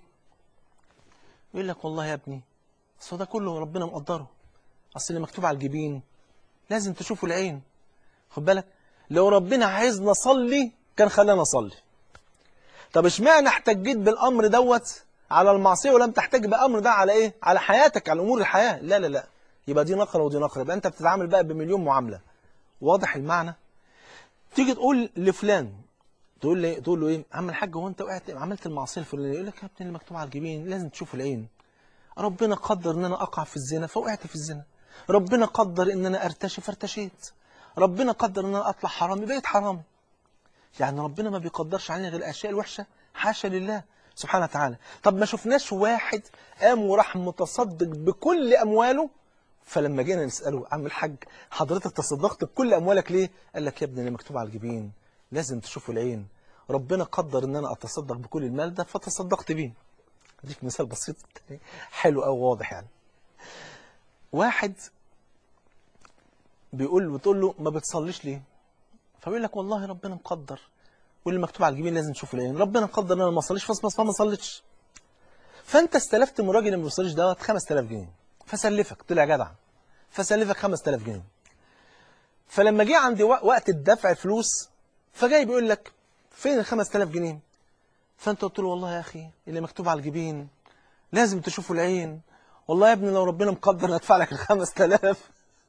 S1: يقول لك والله يا ابني اصل ده كله ربنا مقدره اصل اللي مكتوب على الجبين لازم تشوفه العين خد بالك لو ربنا عايزنا نصلي كان خلانا نصلي طب اشمعنى احتجيت بالامر دوت على المعصيه ولم تحتج بامر ده على ايه على حياتك على امور الحياه لا لا لا يبقى دي نقره ودي نقره يبقى انت بتتعامل بقى بمليون معامله واضح المعنى تيجي تقول لفلان تقول لي تقول له ايه عم الحاج هو انت وقعت عملت المعصيه الفلانيه يقول لك يا ابني اللي مكتوب على الجبين لازم تشوف العين ربنا قدر ان انا اقع في الزنا فوقعت في الزنا ربنا قدر ان انا ارتشي فارتشيت ربنا قدر ان انا اطلع حرامي بقيت حرامي يعني ربنا ما بيقدرش علينا غير الاشياء الوحشه حاشا لله سبحانه وتعالى طب ما شفناش واحد قام وراح متصدق بكل امواله فلما جينا نساله عم الحاج حضرتك تصدقت بكل اموالك ليه قال لك يا ابني اللي مكتوب على الجبين لازم تشوفوا العين ربنا قدر ان انا اتصدق بكل المال ده فتصدقت بيه اديك مثال بسيط حلو او واضح يعني واحد بيقول وتقول له ما بتصليش ليه فبيقول لك والله ربنا مقدر واللي مكتوب على الجبين لازم تشوف العين ربنا مقدر ان انا ما اصليش فما صليتش فانت استلفت من الراجل اللي ما بيصليش دوت 5000 جنيه فسلفك طلع جدع فسلفك 5000 جنيه فلما جه عند وقت الدفع فلوس فجاي بيقول لك فين ال 5000 جنيه فانت قلت له والله يا اخي اللي مكتوب على الجبين لازم تشوفوا العين والله يا ابني لو ربنا مقدر ادفع لك ال 5000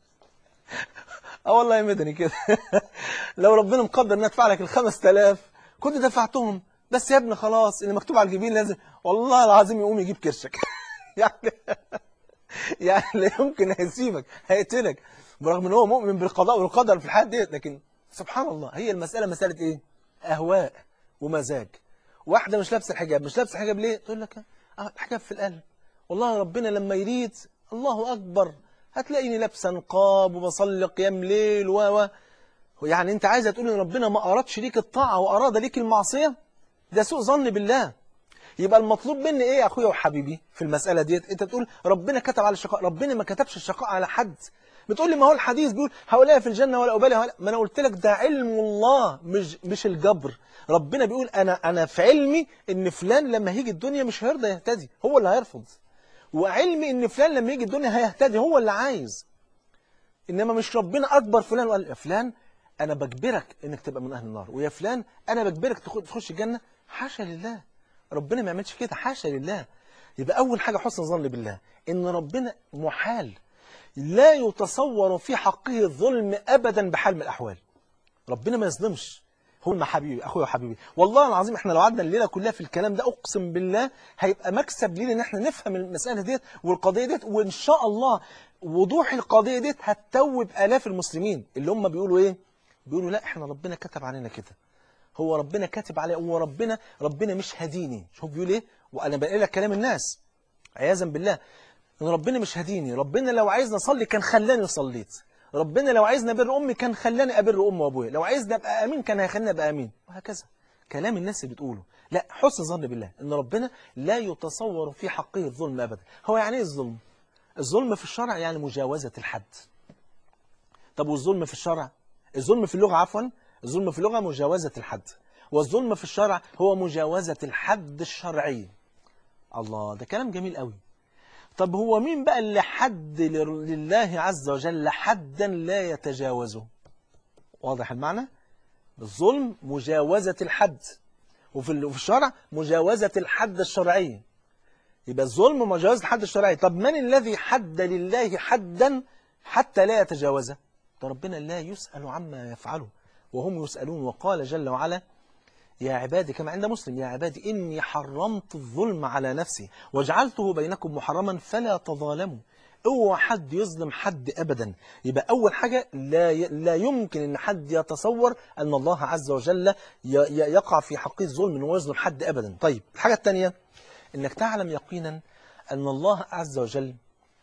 S1: اه والله يا مدني كده لو ربنا مقدر ان ادفع لك ال 5000 كنت دفعتهم بس يا ابني خلاص اللي مكتوب على الجبين لازم والله العظيم يقوم يجيب كرشك يعني يعني لا يمكن هيسيبك هيقتلك برغم ان هو مؤمن بالقضاء والقدر في الحياه ديت لكن سبحان الله هي المساله مساله ايه اهواء ومزاج واحده مش لابسه الحجاب مش لابسه الحجاب ليه تقول لك اه الحجاب في القلب والله ربنا لما يريد الله اكبر هتلاقيني لابسه نقاب وبصلي قيام ليل و و يعني انت عايزه تقول ان ربنا ما ارادش ليك الطاعه واراد ليك المعصيه ده سوء ظن بالله يبقى المطلوب مني ايه يا اخويا وحبيبي في المساله ديت انت تقول ربنا كتب على الشقاء ربنا ما كتبش الشقاء على حد بتقول لي ما هو الحديث بيقول هؤلاء في الجنه ولا ابالي هؤلاء ما انا قلت لك ده علم الله مش مش الجبر ربنا بيقول انا انا في علمي ان فلان لما هيجي الدنيا مش هيرضى يهتدي هو اللي هيرفض وعلمي ان فلان لما يجي الدنيا هيهتدي هو اللي عايز انما مش ربنا اكبر فلان وقال يا فلان انا بجبرك انك تبقى من اهل النار ويا فلان انا بجبرك تخش الجنه حاشا لله ربنا ما يعملش كده حاشا لله يبقى اول حاجه حسن ظن بالله ان ربنا محال لا يتصور في حقه الظلم ابدا بحال من الاحوال ربنا ما يظلمش هو حبيبي اخويا وحبيبي والله العظيم احنا لو قعدنا الليله كلها في الكلام ده اقسم بالله هيبقى مكسب لينا ان احنا نفهم المساله ديت والقضيه ديت وان شاء الله وضوح القضيه ديت هتتوب الاف المسلمين اللي هم بيقولوا ايه بيقولوا لا احنا ربنا كتب علينا كده هو ربنا كاتب عليه هو ربنا ربنا مش هديني شوف بيقول ايه وانا بقول لك كلام الناس عياذا بالله ان ربنا مش هديني ربنا لو عايزني اصلي كان خلاني صليت ربنا لو عايزني ابر امي كان خلاني ابر امي وابويا لو عايزني ابقى امين كان هيخليني ابقى امين وهكذا كلام الناس اللي بتقوله لا حسن ظن بالله ان ربنا لا يتصور في حقه الظلم ابدا هو يعني ايه الظلم الظلم في الشرع يعني مجاوزه الحد طب والظلم في الشرع الظلم في اللغه عفوا الظلم في اللغه مجاوزه الحد والظلم في الشرع هو مجاوزه الحد الشرعي الله ده كلام جميل قوي طب هو مين بقى اللي حد لله عز وجل حدا لا يتجاوزه واضح المعنى الظلم مجاوزة الحد وفي الشرع مجاوزة الحد الشرعي يبقى الظلم مجاوز الحد الشرعي طب من الذي حد لله حدا حتى لا يتجاوزه ده ربنا لا يسأل عما يفعله وهم يسألون وقال جل وعلا يا عبادي كما عند مسلم يا عبادي إني حرمت الظلم على نفسي وجعلته بينكم محرما فلا تظالموا اوعى حد يظلم حد ابدا يبقى اول حاجه لا ي... لا يمكن ان حد يتصور ان الله عز وجل ي... ي... يقع في حقه الظلم انه يظلم حد ابدا طيب الحاجه الثانيه انك تعلم يقينا ان الله عز وجل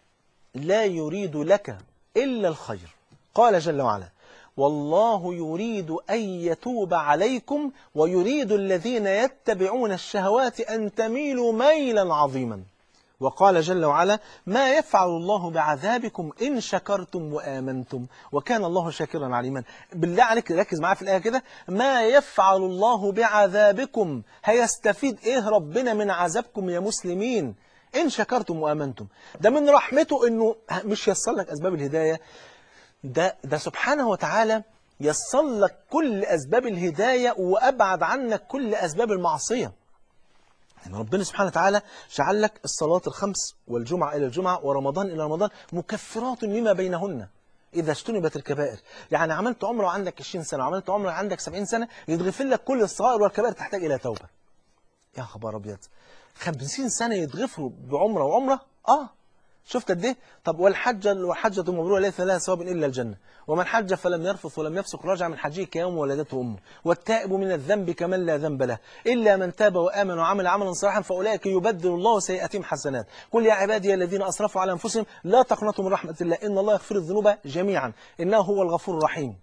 S1: لا يريد لك الا الخير قال جل وعلا والله يريد أن يتوب عليكم ويريد الذين يتبعون الشهوات أن تميلوا ميلا عظيما وقال جل وعلا ما يفعل الله بعذابكم إن شكرتم وآمنتم وكان الله شاكرا عليما بالله عليك ركز معايا في الآية كده ما يفعل الله بعذابكم هيستفيد إيه ربنا من عذابكم يا مسلمين إن شكرتم وآمنتم ده من رحمته إنه مش يصل لك أسباب الهداية ده, ده سبحانه وتعالى يصل لك كل أسباب الهداية وأبعد عنك كل أسباب المعصية يعني ربنا سبحانه وتعالى جعل لك الصلاة الخمس والجمعة إلى الجمعة ورمضان إلى رمضان مكفرات لما بينهن إذا اجتنبت الكبائر يعني عملت عمرة وعندك 20 سنة وعملت عمرة وعندك 70 سنة يتغفر لك كل الصغائر والكبائر تحتاج إلى توبة يا خبر أبيض 50 سنة يتغفروا بعمرة وعمرة آه شفت قد ايه طب والحجة والحجة مبرورة ليس لها ثواب إلا الجنة ومن حج فلم يرفث ولم يفسق رجع من حجه كيوم ولدته أمه والتائب من الذنب كمن لا ذنب له إلا من تاب وآمن وعمل عملا صالحا فأولئك يبدل الله سيئاتهم حسنات قل يا عبادي الذين أسرفوا على أنفسهم لا تقنطوا من رحمة الله إن الله يغفر الذنوب جميعا إنه هو الغفور الرحيم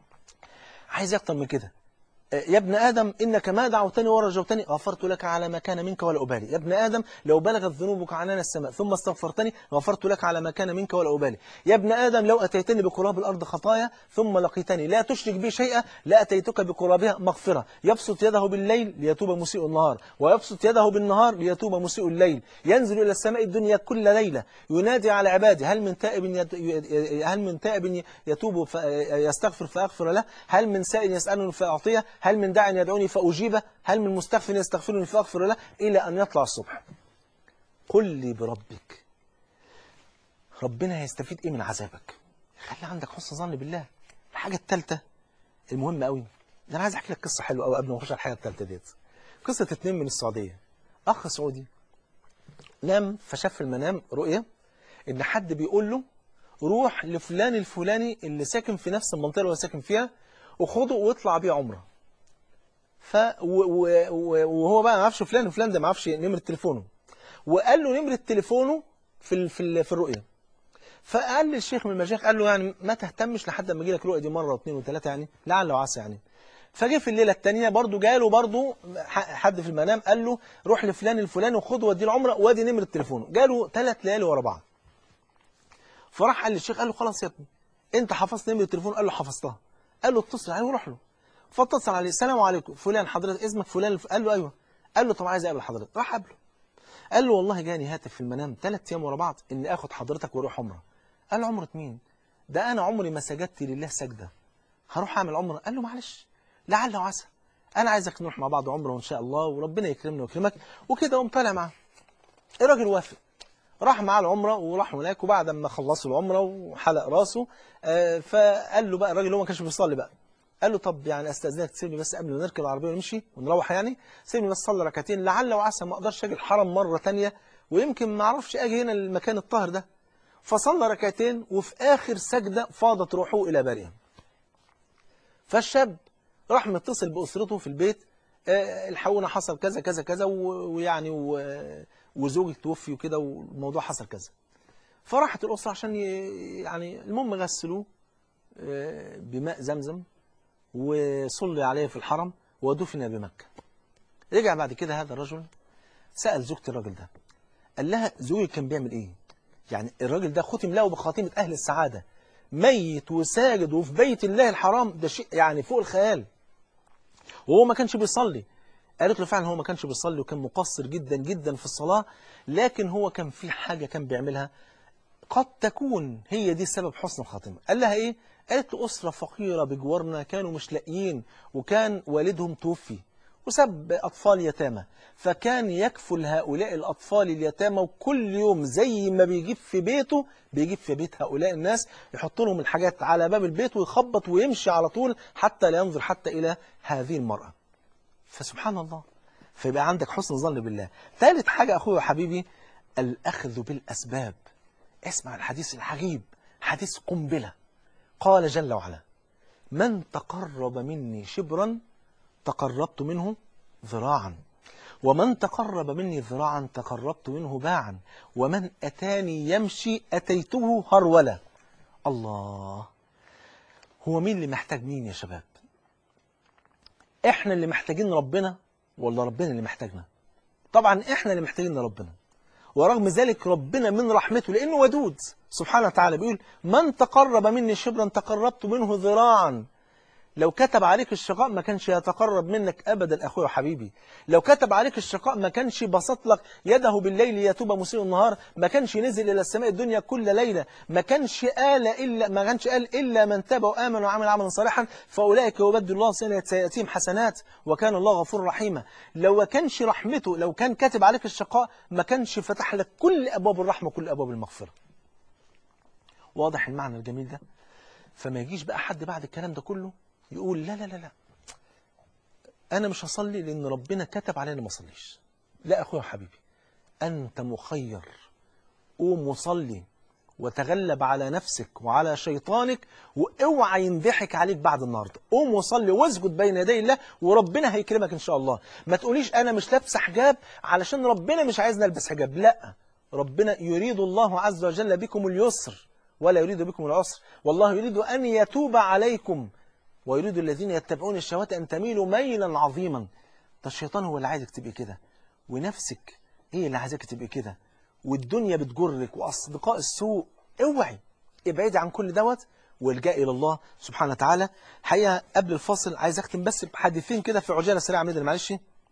S1: عايز أكتر من كده يا ابن آدم إنك ما دعوتني ورجوتني غفرت لك على ما كان منك ولا أبالي يا ابن آدم لو بلغت ذنوبك عنان السماء ثم استغفرتني غفرت لك على ما كان منك ولا أبالي يا ابن آدم لو أتيتني بقراب الأرض خطايا ثم لقيتني لا تشرك بي شيئا لأتيتك بقرابها مغفرة يبسط يده بالليل ليتوب مسيء النهار ويبسط يده بالنهار ليتوب مسيء الليل ينزل إلى السماء الدنيا كل ليلة ينادي على عباده هل من تائب يت... هل من تائب يتوب فيستغفر فأغفر له هل من سائل يسألني فأعطيه هل من داع يدعوني فأجيبه هل من مستغفر يستغفرني فأغفر له إلى أن يطلع الصبح قل لي بربك ربنا هيستفيد إيه من عذابك خلي عندك حسن ظن بالله الحاجة الثالثة المهمة قوي ده أنا عايز أحكي لك قصة حلوة قوي قبل ما نخش على الحاجة الثالثة ديت قصة اتنين من السعودية أخ سعودي نام فشاف في المنام رؤية إن حد بيقول له روح لفلان الفلاني اللي ساكن في نفس المنطقة اللي هو ساكن فيها وخده واطلع بيه عمره ف و... و... وهو بقى ما يعرفش فلان وفلان ده ما يعرفش نمره تليفونه وقال له نمره تليفونه في ال... في ال... في الرؤيه فقال للشيخ من المشايخ قال له يعني ما تهتمش لحد ما يجي لك رؤيه دي مره واثنين وثلاثه يعني لعل وعسى يعني فجه في الليله الثانيه برضه جاله برضه حد في المنام قال له روح لفلان الفلاني وخده وديه العمره وادي نمره تليفونه جاله ثلاث ليالي ورا بعض فراح قال للشيخ قال له خلاص يا ابني انت حفظت نمره التليفون قال له حفظتها قال له اتصل عليه وروح له فاتصل عليه السلام عليكم فلان حضرتك اسمك فلان الف... قال له ايوه قال له طب عايز اقابل حضرتك راح قابله قال له والله جاني هاتف في المنام ثلاث ايام ورا بعض اني اخد حضرتك واروح عمره قال له عمره مين ده انا عمري ما سجدت لله سجده هروح اعمل عمره قال له معلش لعل وعسى انا عايزك نروح مع بعض عمره وان شاء الله وربنا يكرمنا ويكرمك وكده قوم طالع معاه الراجل وافق راح معاه العمره وراح هناك وبعد ما خلصوا العمره وحلق راسه آه فقال له بقى الراجل هو ما كانش بيصلي بقى قال له طب يعني استاذنك تسيبني بس قبل ما نركب العربيه ونمشي ونروح يعني سيبني بس صلي ركعتين لعل وعسى ما اقدرش اجي الحرم مره ثانيه ويمكن ما اعرفش اجي هنا المكان الطاهر ده فصلى ركعتين وفي اخر سجده فاضت روحه الى بارئه فالشاب راح متصل باسرته في البيت آه الحقونا حصل كذا كذا كذا ويعني وزوجي توفي وكده والموضوع حصل كذا فراحت الاسره عشان يعني المهم غسلوه آه بماء زمزم وصلي عليه في الحرم ودفن بمكة رجع بعد كده هذا الرجل سأل زوجة الراجل ده قال لها زوجي كان بيعمل ايه يعني الراجل ده ختم له بخاتمة أهل السعادة ميت وساجد وفي بيت الله الحرام ده شيء يعني فوق الخيال وهو ما كانش بيصلي قالت له فعلا هو ما كانش بيصلي وكان مقصر جدا جدا في الصلاة لكن هو كان في حاجة كان بيعملها قد تكون هي دي سبب حسن الخاتمة قال لها ايه قالت له أسرة فقيرة بجوارنا كانوا مش لاقيين وكان والدهم توفي وساب أطفال يتامى فكان يكفل هؤلاء الأطفال اليتامى وكل يوم زي ما بيجيب في بيته بيجيب في بيت هؤلاء الناس يحط لهم الحاجات على باب البيت ويخبط ويمشي على طول حتى لا ينظر حتى إلى هذه المرأة فسبحان الله فيبقى عندك حسن ظن بالله ثالث حاجة أخوي وحبيبي الأخذ بالأسباب اسمع الحديث العجيب حديث قنبلة قال جل وعلا من تقرب مني شبرا تقربت منه ذراعا ومن تقرب مني ذراعا تقربت منه باعا ومن أتاني يمشي أتيته هرولا الله هو مين اللي محتاج مين يا شباب احنا اللي محتاجين ربنا ولا ربنا اللي محتاجنا طبعا احنا اللي محتاجين ربنا ورغم ذلك ربنا من رحمته لانه ودود سبحانه وتعالى بيقول من تقرب مني شبرا تقربت منه ذراعا لو كتب عليك الشقاء ما كانش يتقرب منك ابدا اخويا وحبيبي لو كتب عليك الشقاء ما كانش بسط لك يده بالليل يتوب مسيء النهار ما كانش نزل الى السماء الدنيا كل ليله ما كانش قال الا ما كانش قال الا من تاب وامن وعمل عملا صالحا فاولئك يبدل الله سيئاتهم حسنات وكان الله غفورا رحيما لو ما كانش رحمته لو كان كاتب عليك الشقاء ما كانش فتح لك كل ابواب الرحمه كل ابواب المغفره واضح المعنى الجميل ده فما يجيش بقى حد بعد الكلام ده كله يقول لا لا لا لا أنا مش هصلي لأن ربنا كتب علينا ما أصليش لا أخويا حبيبي أنت مخير قوم وصلي وتغلب على نفسك وعلى شيطانك واوعى ينضحك عليك بعد النهارده قوم وصلي واسجد بين يدي الله وربنا هيكرمك ان شاء الله ما تقوليش انا مش لابسه حجاب علشان ربنا مش عايزني البس حجاب لا ربنا يريد الله عز وجل بكم اليسر ولا يريد بكم العسر والله يريد ان يتوب عليكم ويريد الذين يتبعون الشهوات أن تميلوا ميلا عظيما ده الشيطان هو اللي عايزك تبقى كده ونفسك هي اللي عايزك تبقى كده والدنيا بتجرك وأصدقاء السوء اوعي ابعدي عن كل دوت والجاء إلى الله سبحانه وتعالى الحقيقة قبل الفاصل عايز أختم بس بحديثين كده في عجالة سريعة من معلش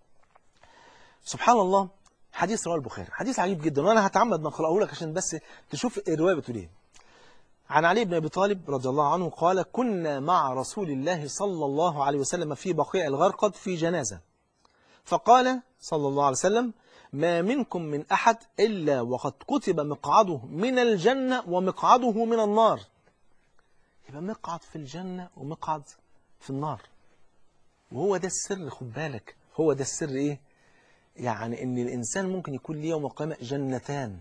S1: سبحان الله حديث رواه البخاري حديث عجيب جدا وأنا هتعمد نقرأه لك عشان بس تشوف الرواية بتقول إيه عن علي بن أبي طالب رضي الله عنه قال كنا مع رسول الله صلى الله عليه وسلم في بقيع الغرقد في جنازة فقال صلى الله عليه وسلم ما منكم من أحد إلا وقد كتب مقعده من الجنة ومقعده من النار يبقى مقعد في الجنة ومقعد في النار وهو ده السر خد بالك هو ده السر إيه يعني إن الإنسان ممكن يكون ليه يوم القيامة جنتان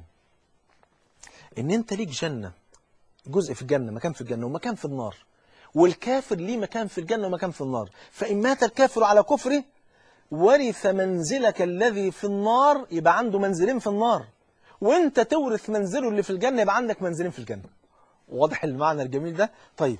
S1: إن أنت ليك جنة جزء في الجنة مكان في الجنة ومكان في النار والكافر ليه مكان في الجنة ومكان في النار فإن مات الكافر على كفره ورث منزلك الذي في النار يبقى عنده منزلين في النار وانت تورث منزله اللي في الجنة يبقى عندك منزلين في الجنة واضح المعنى الجميل ده طيب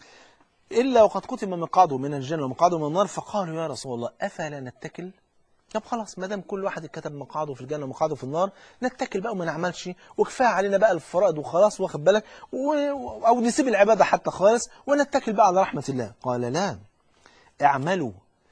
S1: إلا وقد كتب مقعده من الجنة ومقعده من النار فقالوا يا رسول الله أفلا نتكل طب خلاص ما دام كل واحد اتكتب مقعده في الجنه ومقعده في النار نتكل بقى وما نعملش وكفايه علينا بقى الفرائض وخلاص واخد بالك و... او نسيب العباده حتى خالص ونتكل بقى على رحمه الله قال لا اعملوا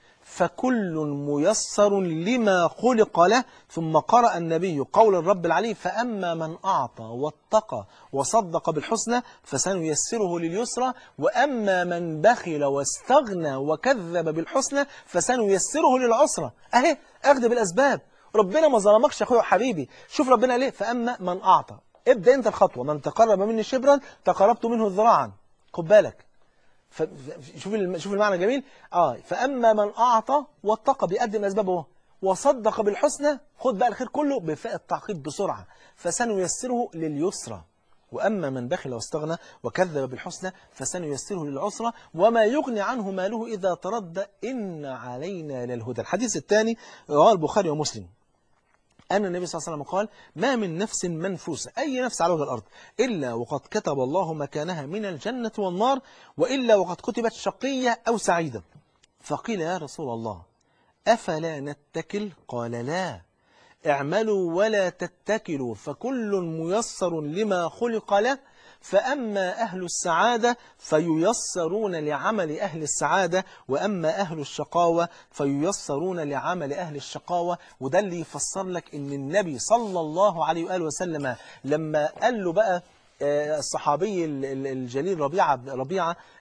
S1: فكل ميسر لما خلق له ثم قرأ النبي قول الرب العلي فأما من أعطى واتقى وصدق بالحسنى فسنيسره لليسرى وأما من بخل واستغنى وكذب بالحسنى فسنيسره للعسرى أهي أخذ بالأسباب ربنا ما ظلمكش يا أخويا وحبيبي شوف ربنا ليه فأما من أعطى ابدأ أنت الخطوة من تقرب مني شبرا تقربت منه ذراعا خد بالك ف... شوف الم... شوف المعنى جميل اه فاما من اعطى واتقى بيقدم اسبابه وصدق بالحسنى خد بقى الخير كله بفاء التعقيب بسرعه فسنيسره لليسرى واما من بخل واستغنى وكذب بالحسنى فسنيسره للعسرى وما يغني عنه ماله اذا تردى ان علينا للهدى الحديث الثاني رواه البخاري ومسلم أن النبي صلى الله عليه وسلم قال ما من نفس منفوسة أي نفس على وجه الأرض إلا وقد كتب الله مكانها من الجنة والنار وإلا وقد كتبت شقية أو سعيدة فقيل يا رسول الله أفلا نتكل قال لا اعملوا ولا تتكلوا فكل ميسر لما خلق له فأما أهل السعادة فييسرون لعمل أهل السعادة وأما أهل الشقاوة فييسرون لعمل أهل الشقاوة وده اللي يفسر لك إن النبي صلى الله عليه وآله وسلم لما قال له بقى الصحابي الجليل ربيعة ربيعة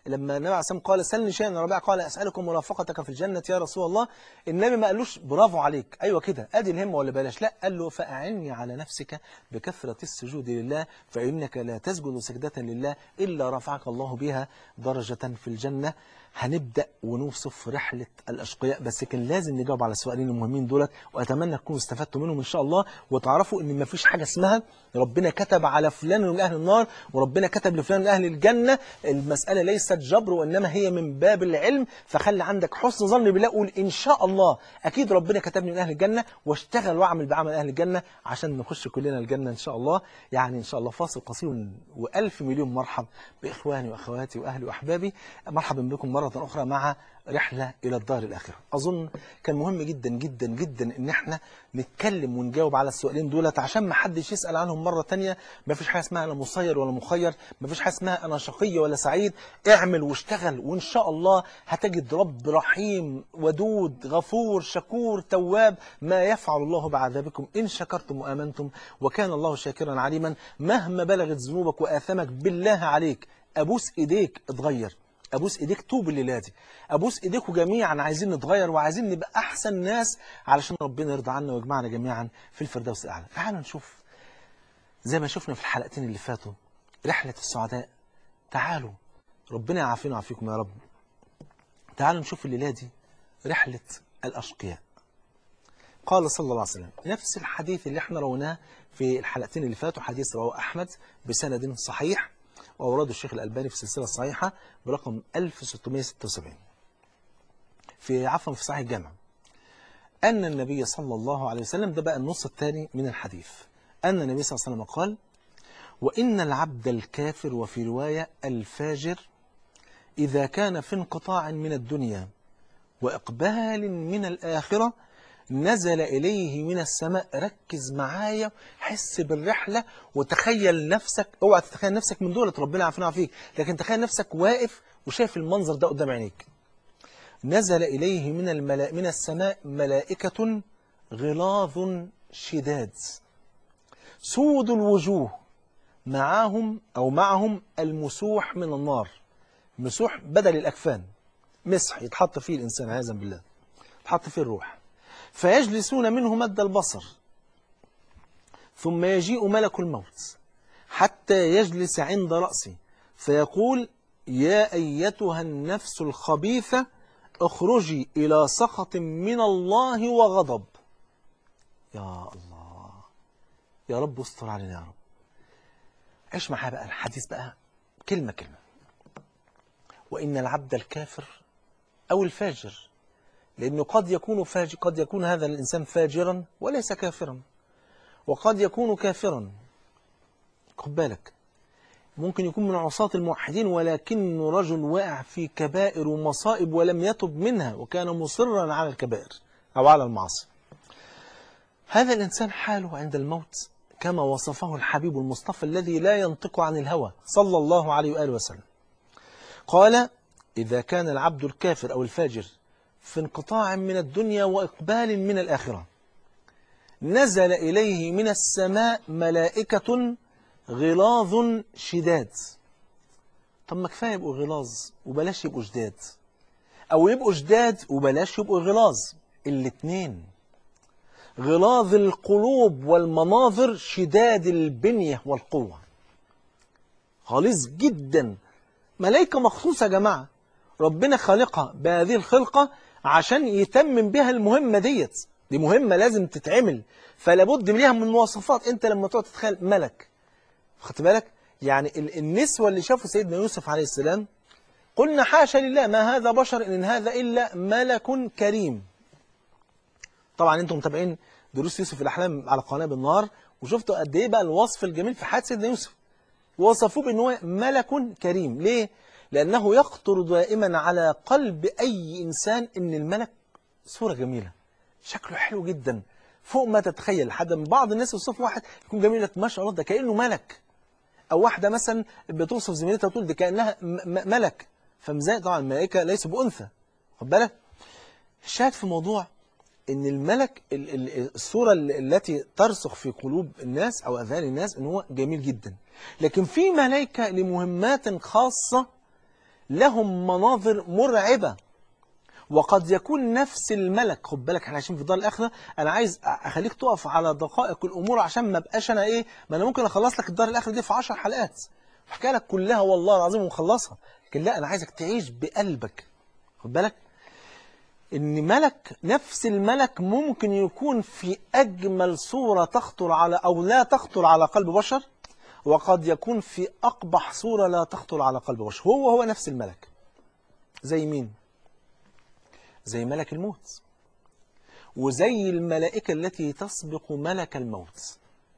S1: لما النبي عليه الصلاة والسلام قال سلني شيئا يا ربيع قال أسألك مرافقتك في الجنة يا رسول الله النبي ما قالوش برافو عليك أيوة كده أدي الهمة ولا بلاش لا قال له فأعني على نفسك بكثرة السجود لله فإنك لا تسجد سجدة لله إلا رفعك الله بها درجة في الجنة هنبدأ ونوصف رحلة الأشقياء بس كان لازم نجاوب على السؤالين المهمين دولت وأتمنى تكونوا استفدتوا منهم إن شاء الله وتعرفوا إن مفيش حاجة اسمها ربنا كتب على فلان من أهل النار وربنا كتب لفلان من أهل الجنة المسألة ليست جبر وإنما هي من باب العلم فخلي عندك حسن ظن بالله قول إن شاء الله أكيد ربنا كتبني من أهل الجنة واشتغل وأعمل بعمل أهل الجنة عشان نخش كلنا الجنة إن شاء الله يعني إن شاء الله فاصل قصير وألف مليون مرحب بإخواني وأخواتي وأهلي وأحبابي مرحبا بكم مرة أخرى مع رحلة إلى الدار الآخرة أظن كان مهم جدا جدا جدا إن احنا نتكلم ونجاوب على السؤالين دولت عشان ما حدش يسأل عنهم مرة تانية ما فيش حاجة اسمها أنا مسير ولا مخير ما فيش حاجة اسمها أنا شقي ولا سعيد اعمل واشتغل وإن شاء الله هتجد رب رحيم ودود غفور شكور تواب ما يفعل الله بعذابكم إن شكرتم وآمنتم وكان الله شاكرا عليما مهما بلغت ذنوبك وآثامك بالله عليك أبوس إيديك اتغير ابوس ايديك توب الليله دي ابوس ايديكم جميعا عايزين نتغير وعايزين نبقى احسن ناس علشان ربنا يرضى عنا ويجمعنا جميعا في الفردوس الاعلى تعالوا نشوف زي ما شفنا في الحلقتين اللي فاتوا رحله السعداء تعالوا ربنا يعافينا ويعافيكم يا رب تعالوا نشوف الليله دي رحله الاشقياء قال صلى الله عليه وسلم نفس الحديث اللي احنا رويناه في الحلقتين اللي فاتوا حديث رواه احمد بسند صحيح وأورده الشيخ الألباني في السلسلة الصحيحة برقم 1676 في عفوا في صحيح الجامع أن النبي صلى الله عليه وسلم ده بقى النص الثاني من الحديث أن النبي صلى الله عليه وسلم قال وإن العبد الكافر وفي رواية الفاجر إذا كان في انقطاع من الدنيا وإقبال من الآخرة نزل إليه من السماء ركز معايا حس بالرحلة وتخيل نفسك اوعى تتخيل نفسك من دولة ربنا عافينا فيك لكن تخيل نفسك واقف وشايف المنظر ده قدام عينيك نزل إليه من الملا... من السماء ملائكة غلاظ شداد سود الوجوه معاهم أو معهم المسوح من النار مسوح بدل الأكفان مسح يتحط فيه الإنسان عياذا بالله يتحط فيه الروح فيجلسون منه مد البصر ثم يجيء ملك الموت حتى يجلس عند رأسه فيقول يا أيتها النفس الخبيثة اخرجي إلى سخط من الله وغضب يا الله يا رب استر علينا يا رب عيش معايا بقى الحديث بقى كلمة كلمة وإن العبد الكافر أو الفاجر لأنه قد يكون فاجر قد يكون هذا الإنسان فاجرا وليس كافرا وقد يكون كافرا خد بالك ممكن يكون من عصاة الموحدين ولكنه رجل واقع في كبائر ومصائب ولم يتب منها وكان مصرا على الكبائر أو على المعاصي هذا الإنسان حاله عند الموت كما وصفه الحبيب المصطفى الذي لا ينطق عن الهوى صلى الله عليه وآله وسلم قال إذا كان العبد الكافر أو الفاجر في انقطاع من الدنيا وإقبال من الآخرة نزل إليه من السماء ملائكة غلاظ شداد طب ما كفايه يبقوا غلاظ وبلاش يبقوا جداد او يبقوا جداد وبلاش يبقوا غلاظ الاثنين غلاظ القلوب والمناظر شداد البنية والقوة غليظ جدا ملائكة مخصوصة يا جماعة ربنا خالقها بهذه الخلقة عشان يتمم بها المهمة ديت دي مهمة لازم تتعمل فلا بد ليها من مواصفات انت لما تقعد تتخيل ملك خدت بالك يعني ال- النسوة اللي شافوا سيدنا يوسف عليه السلام قلنا حاشا لله ما هذا بشر إن هذا إلا ملك كريم طبعا انتم متابعين دروس يوسف الأحلام على قناة بالنار وشفتوا قد ايه بقى الوصف الجميل في حياة سيدنا يوسف وصفوه بأنه هو ملك كريم ليه؟ لأنه يخطر دائما على قلب أي إنسان إن الملك صورة جميلة شكله حلو جدا فوق ما تتخيل حد من بعض الناس يوصف واحد يكون جميل لك ما شاء الله ده كأنه ملك أو واحدة مثلا بتوصف زميلتها تقول دي كأنها م- م- ملك فمزاج طبعا الملائكة ليسوا بأنثى خد بالك الشاهد في موضوع ان الملك ال- ال- الصورة ال- التي ترسخ في قلوب الناس او اذهان الناس ان هو جميل جدا لكن في ملائكة لمهمات خاصة لهم مناظر مرعبة وقد يكون نفس الملك خد بالك احنا عايشين في دار الاخره انا عايز اخليك تقف على دقائق الامور عشان ما بقاش انا ايه ما انا ممكن اخلص لك الدار الاخره دي في 10 حلقات احكي لك كلها والله العظيم ومخلصها لكن لا انا عايزك تعيش بقلبك خد بالك ان ملك نفس الملك ممكن يكون في اجمل صوره تخطر على او لا تخطر على قلب بشر وقد يكون في اقبح صوره لا تخطر على قلب بشر هو هو نفس الملك زي مين زي ملك الموت وزي الملائكة التي تسبق ملك الموت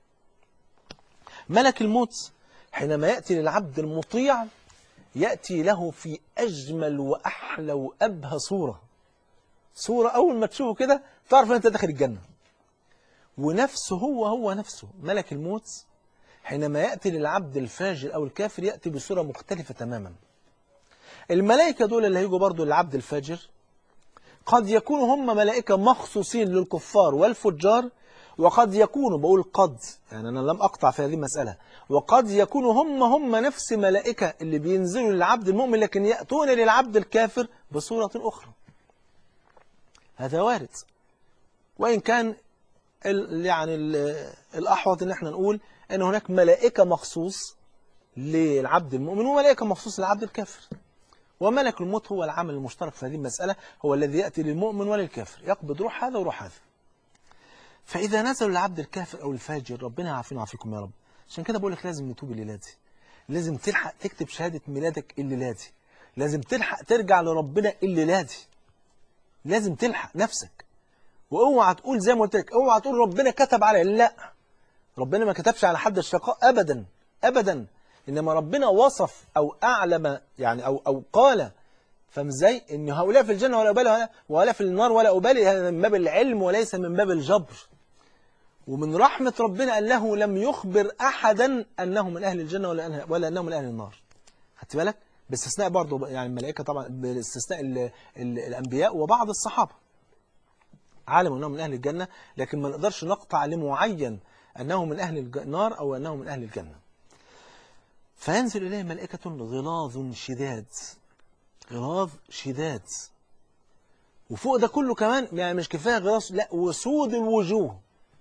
S1: ملك الموت حينما يأتي للعبد المطيع يأتي له في أجمل وأحلى وأبهى صورة صورة أول ما تشوفه كده تعرف أن أنت داخل الجنة ونفسه هو هو نفسه ملك الموت حينما يأتي للعبد الفاجر أو الكافر يأتي بصورة مختلفة تماما الملائكة دول اللي هيجوا برضو للعبد الفاجر قد يكونوا هم ملائكة مخصوصين للكفار والفجار وقد يكونوا بقول قد يعني أنا لم أقطع في هذه المسألة وقد يكونوا هم هم نفس ملائكة اللي بينزلوا للعبد المؤمن لكن يأتون للعبد الكافر بصورة أخرى هذا وارد وإن كان ال يعني ال الأحوط إن احنا نقول أن هناك ملائكة مخصوص للعبد المؤمن وملائكة مخصوص للعبد الكافر وملك الموت هو العامل المشترك في هذه المسألة هو الذي يأتي للمؤمن وللكافر يقبض روح هذا وروح هذا فإذا نزل العبد الكافر أو الفاجر ربنا يعافينا ويعافيكم يا رب عشان كده بقول لك لازم نتوب الليلة دي لازم تلحق تكتب شهادة ميلادك الليلة دي لازم تلحق ترجع لربنا الليلة دي لازم تلحق نفسك واوعى تقول زي ما قلت لك اوعى تقول ربنا كتب علي لا ربنا ما كتبش على حد الشقاء ابدا ابدا انما ربنا وصف او اعلم يعني او او قال فاهم ازاي ان هؤلاء في الجنه ولا ابالي ولا في النار ولا ابالي هذا من باب العلم وليس من باب الجبر ومن رحمه ربنا انه لم يخبر احدا انه من اهل الجنه ولا ولا انه من اهل النار خدت بالك باستثناء برضه يعني الملائكه طبعا باستثناء ال ال الانبياء وبعض الصحابه عالم انه من اهل الجنه لكن ما نقدرش نقطع لمعين انه من اهل النار او انه من اهل الجنه فينزل إليه ملائكة غلاظ شداد غلاظ شداد وفوق ده كله كمان يعني مش كفاية غلاظ لا وسود الوجوه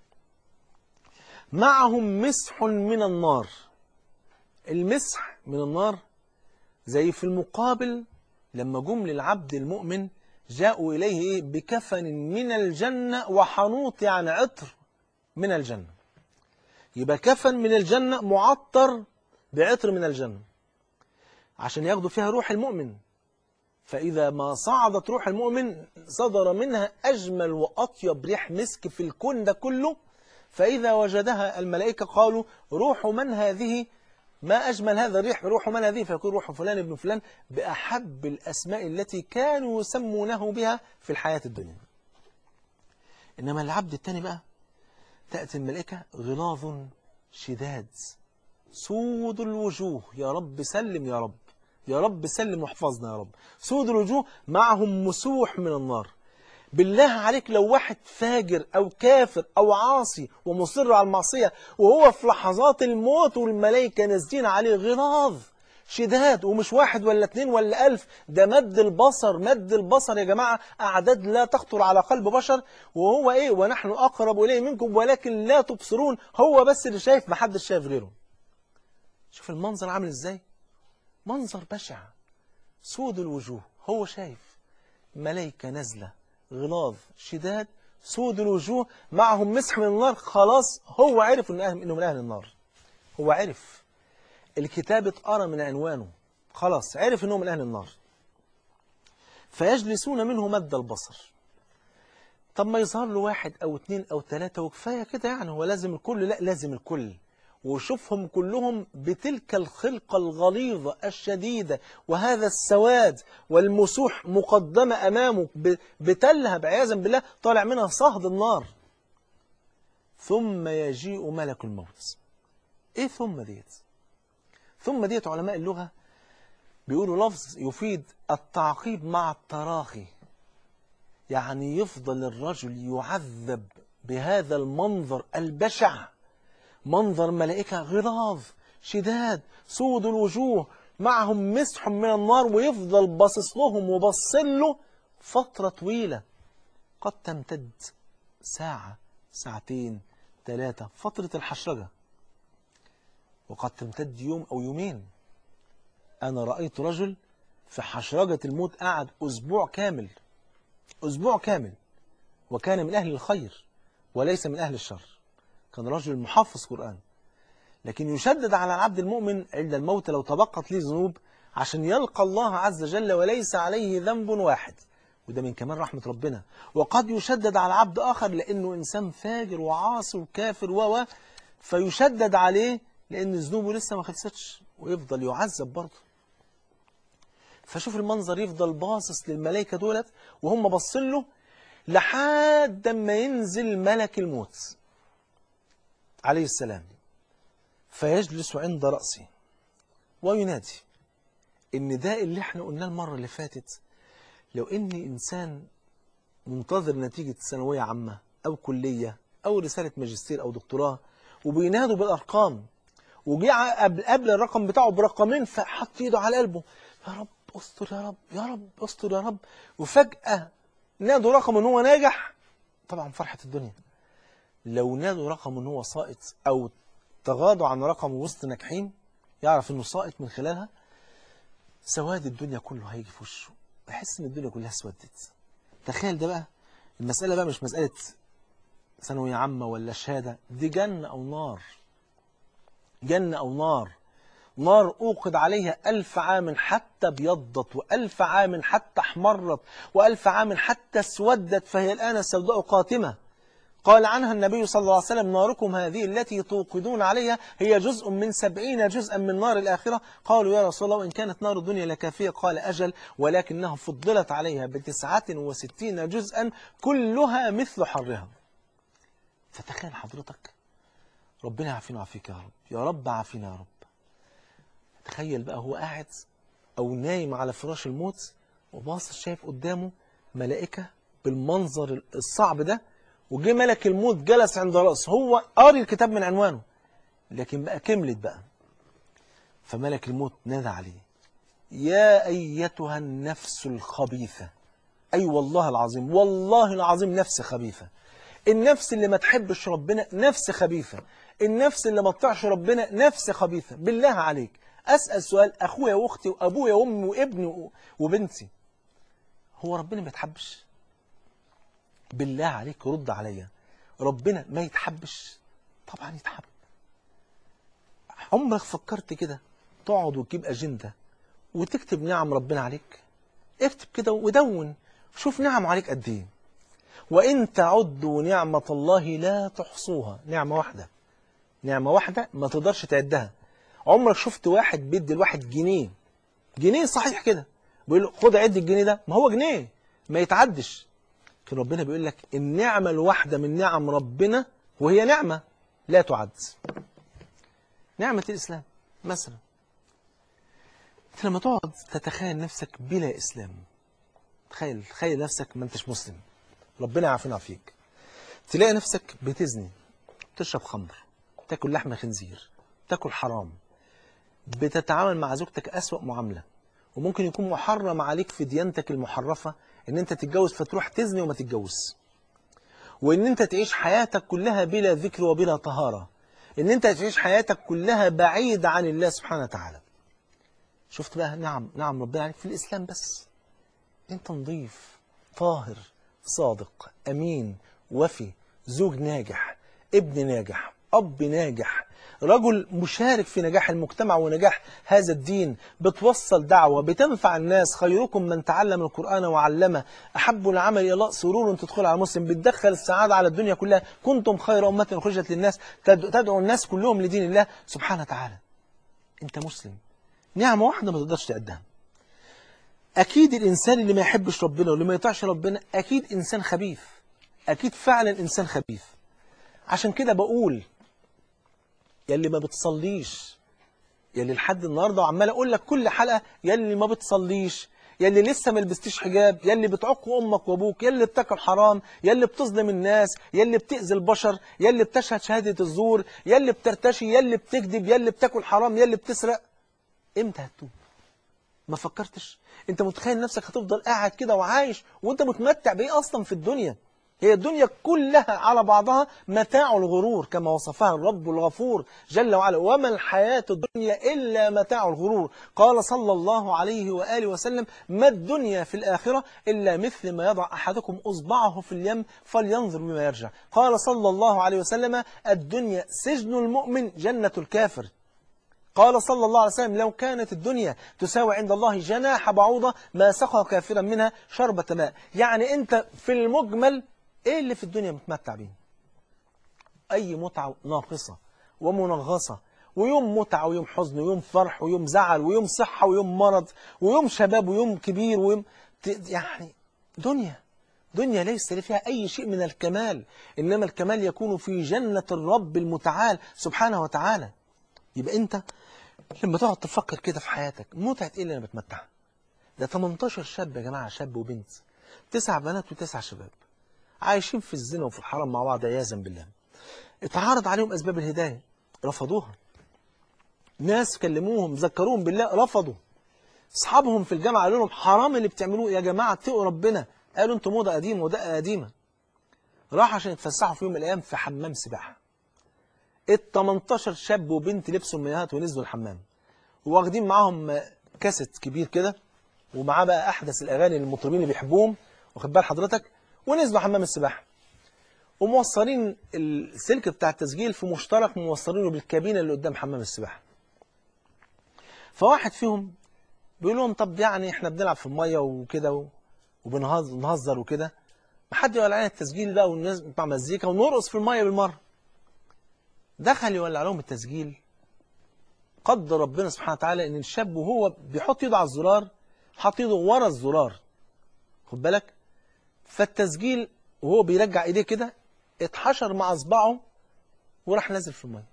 S1: معهم مسح من النار المسح من النار زي في المقابل لما جم للعبد المؤمن جاءوا إليه إيه بكفن من الجنة وحنوط يعني عطر من الجنة يبقى كفن من الجنة معطر بعطر من الجنة عشان ياخدوا فيها روح المؤمن فإذا ما صعدت روح المؤمن صدر منها أجمل وأطيب ريح مسك في الكون ده كله فإذا وجدها الملائكة قالوا روح من هذه ما أجمل هذا الريح روح من هذه فيقول روح فلان ابن فلان بأحب الأسماء التي كانوا يسمونه بها في الحياة الدنيا إنما العبد الثاني بقى تأتي الملائكة غلاظ شداد سود الوجوه يا رب سلم يا رب يا رب سلم واحفظنا يا رب سود الوجوه معهم مسوح من النار بالله عليك لو واحد فاجر أو كافر أو عاصي ومصر على المعصية وهو في لحظات الموت والملائكة نازلين عليه غلاظ شداد ومش واحد ولا اتنين ولا ألف ده مد البصر مد البصر يا جماعة أعداد لا تخطر على قلب بشر وهو إيه ونحن أقرب إليه منكم ولكن لا تبصرون هو بس اللي شايف محدش شايف غيره شوف المنظر عامل إزاي منظر بشع سود الوجوه هو شايف ملائكة نازلة غلاظ شداد سود الوجوه معهم مسح من النار خلاص هو عرف إنه إنه من أهل النار هو عرف الكتاب اتقرا من عنوانه خلاص عرف إنه من أهل النار فيجلسون منه مد البصر طب ما يظهر له واحد أو اتنين أو تلاتة وكفاية كده يعني هو لازم الكل لا لازم الكل وشوفهم كلهم بتلك الخلقة الغليظة الشديدة وهذا السواد والمسوح مقدمة أمامه بتلهب عياذا بالله طالع منها صهد النار ثم يجيء ملك الموت ايه ثم ديت ثم ديت علماء اللغة بيقولوا لفظ يفيد التعقيب مع التراخي يعني يفضل الرجل يعذب بهذا المنظر البشع منظر ملائكة غلاظ شداد سود الوجوه معهم مسح من النار ويفضل باصص لهم وبصل له فترة طويلة قد تمتد ساعة ساعتين ثلاثة فترة الحشرجة وقد تمتد يوم أو يومين أنا رأيت رجل في حشرجة الموت قعد أسبوع كامل أسبوع كامل وكان من أهل الخير وليس من أهل الشر كان رجل محفظ قرآن لكن يشدد على العبد المؤمن عند الموت لو تبقت ليه ذنوب عشان يلقى الله عز وجل وليس عليه ذنب واحد وده من كمال رحمة ربنا وقد يشدد على عبد آخر لأنه إنسان فاجر وعاصي وكافر و فيشدد عليه لأن ذنوبه لسه ما خلصتش ويفضل يعذب برضه فشوف المنظر يفضل باصص للملائكة دولت وهم باصين له لحد ما ينزل ملك الموت عليه السلام فيجلس عند رأسه وينادي النداء اللي احنا قلناه المرة اللي فاتت لو ان انسان منتظر نتيجة ثانوية عامة او كلية او رسالة ماجستير او دكتوراه وبينادوا بالارقام وجه قبل قبل الرقم بتاعه برقمين فحط ايده على قلبه يا رب استر يا رب يا رب استر يا رب وفجأة نادوا رقم ان هو ناجح طبعا فرحة الدنيا لو نادوا رقم ان هو ساقط او تغاضوا عن رقم وسط ناجحين يعرف انه ساقط من خلالها سواد الدنيا كله هيجي في وشه بحس ان الدنيا كلها اسودت تخيل ده بقى المسألة بقى مش مسألة ثانوية عامة ولا شهادة دي جنة أو نار جنة أو نار نار أوقد عليها ألف عام حتى ابيضت وألف عام حتى احمرت وألف عام حتى اسودت فهي الآن سوداء قاتمة قال عنها النبي صلى الله عليه وسلم ناركم هذه التي توقدون عليها هي جزء من سبعين جزءا من نار الآخرة قالوا يا رسول الله وإن كانت نار الدنيا لكافية قال أجل ولكنها فضلت عليها بتسعة وستين جزءا كلها مثل حرها فتخيل حضرتك ربنا يعافينا ويعافيك يا رب يا رب عافينا يا رب تخيل بقى هو قاعد أو نايم على فراش الموت وباصص شايف قدامه ملائكة بالمنظر الصعب ده وجه ملك الموت جلس عند رأسه هو قاري الكتاب من عنوانه لكن بقى كملت بقى فملك الموت نادى عليه يا أيتها النفس الخبيثة أي أيوة والله العظيم والله العظيم نفس خبيثة النفس اللي ما تحبش ربنا نفس خبيثة النفس اللي ما تطيعش ربنا نفس خبيثة بالله عليك أسأل سؤال أخويا وأختي وأبويا وأمي وابني وبنتي هو ربنا ما يتحبش بالله عليك رد عليا ربنا ما يتحبش طبعا يتحب عمرك فكرت كده تقعد وتجيب أجندة وتكتب نعم ربنا عليك اكتب كده ودون شوف نعم عليك قد ايه وإن تعدوا نعمة الله لا تحصوها نعمة واحدة نعمة واحدة ما تقدرش تعدها عمرك شفت واحد بيدي الواحد جنيه جنيه صحيح كده بيقول له خد عد الجنيه ده ما هو جنيه ما يتعدش لكن ربنا بيقول لك النعمة الواحدة من نعم ربنا وهي نعمة لا تعد نعمة الإسلام مثلا انت لما تقعد تتخيل نفسك بلا إسلام تخيل تخيل نفسك ما انتش مسلم ربنا يعافينا فيك تلاقي نفسك بتزني تشرب خمر تاكل لحم خنزير تاكل حرام بتتعامل مع زوجتك أسوأ معاملة وممكن يكون محرم عليك في ديانتك المحرفة ان انت تتجوز فتروح تزني وما تتجوز وان انت تعيش حياتك كلها بلا ذكر وبلا طهارة ان انت تعيش حياتك كلها بعيد عن الله سبحانه وتعالى شفت بقى نعم نعم ربنا عليك في الإسلام بس انت نظيف طاهر صادق أمين وفي زوج ناجح ابن ناجح أب ناجح رجل مشارك في نجاح المجتمع ونجاح هذا الدين بتوصل دعوة بتنفع الناس خيركم من تعلم القرآن وعلمه أحب العمل إلى الله سرور تدخل على مسلم بتدخل السعادة على الدنيا كلها كنتم خير أمة خرجت للناس تدعو الناس كلهم لدين الله سبحانه وتعالى أنت مسلم نعمة واحدة ما تقدرش تعدها أكيد الإنسان اللي ما يحبش ربنا واللي ما يطيعش ربنا أكيد إنسان خبيث أكيد فعلا إنسان خبيث عشان كده بقول يلي ما بتصليش يلي لحد النهارده وعمال اقول لك كل حلقه يلي ما بتصليش يلي لسه ما لبستيش حجاب يلي بتعق امك وابوك يلي بتاكل حرام يلي بتظلم الناس يلي بتاذي البشر يلي بتشهد شهاده الزور يلي بترتشي يلي بتكذب يلي بتاكل حرام يلي بتسرق امتى هتتوب ما فكرتش انت متخيل نفسك هتفضل قاعد كده وعايش وانت متمتع بايه اصلا في الدنيا هي الدنيا كلها على بعضها متاع الغرور كما وصفها الرب الغفور جل وعلا وما الحياة الدنيا إلا متاع الغرور قال صلى الله عليه وآله وسلم ما الدنيا في الآخرة إلا مثل ما يضع أحدكم أصبعه في اليم فلينظر بما يرجع قال صلى الله عليه وسلم الدنيا سجن المؤمن جنة الكافر قال صلى الله عليه وسلم لو كانت الدنيا تساوي عند الله جناح بعوضة ما سقى كافرا منها شربة ماء يعني أنت في المجمل إيه اللي في الدنيا متمتع بيه أي متعة ناقصة ومنغصة ويوم متعة ويوم حزن ويوم فرح ويوم زعل ويوم صحة ويوم مرض ويوم شباب ويوم كبير ويوم يعني دنيا دنيا ليس فيها أي شيء من الكمال إنما الكمال يكون في جنة الرب المتعال سبحانه وتعالى يبقى أنت لما تقعد تفكر كده في حياتك متعة إيه اللي أنا بتمتعها ده 18 شاب يا جماعة شاب وبنت تسع بنات وتسع شباب عايشين في الزنا وفي الحرام مع بعض عياذا بالله اتعرض عليهم أسباب الهداية رفضوها ناس كلموهم ذكروهم بالله رفضوا أصحابهم في الجامعة قالوا لهم حرام اللي بتعملوه يا جماعة اتقوا ربنا قالوا انتوا موضة قديمة ودقة قديمة راح عشان يتفسحوا في يوم من الأيام في حمام سباحة ال 18 شاب وبنت لبسوا المايوهات ونزلوا الحمام واخدين معاهم كاسيت كبير كده ومعاه بقى أحدث الأغاني المطربين اللي بيحبوهم واخد بال حضرتك ونزلوا حمام السباحة وموصلين السلك بتاع التسجيل في مشترك موصلينه بالكابينة اللي قدام حمام السباحة فواحد فيهم بيقول لهم طب يعني احنا بنلعب في المية وكده وبنهزر وكده ما حد يولع علينا التسجيل ده ونسمع مزيكا ونرقص في المية بالمرة دخل يولع لهم التسجيل قدر ربنا سبحانه وتعالى ان الشاب وهو بيحط ايده على الزرار حاط ايده ورا الزرار خد بالك فالتسجيل وهو بيرجع ايديه كده اتحشر مع اصبعه وراح نازل في الميه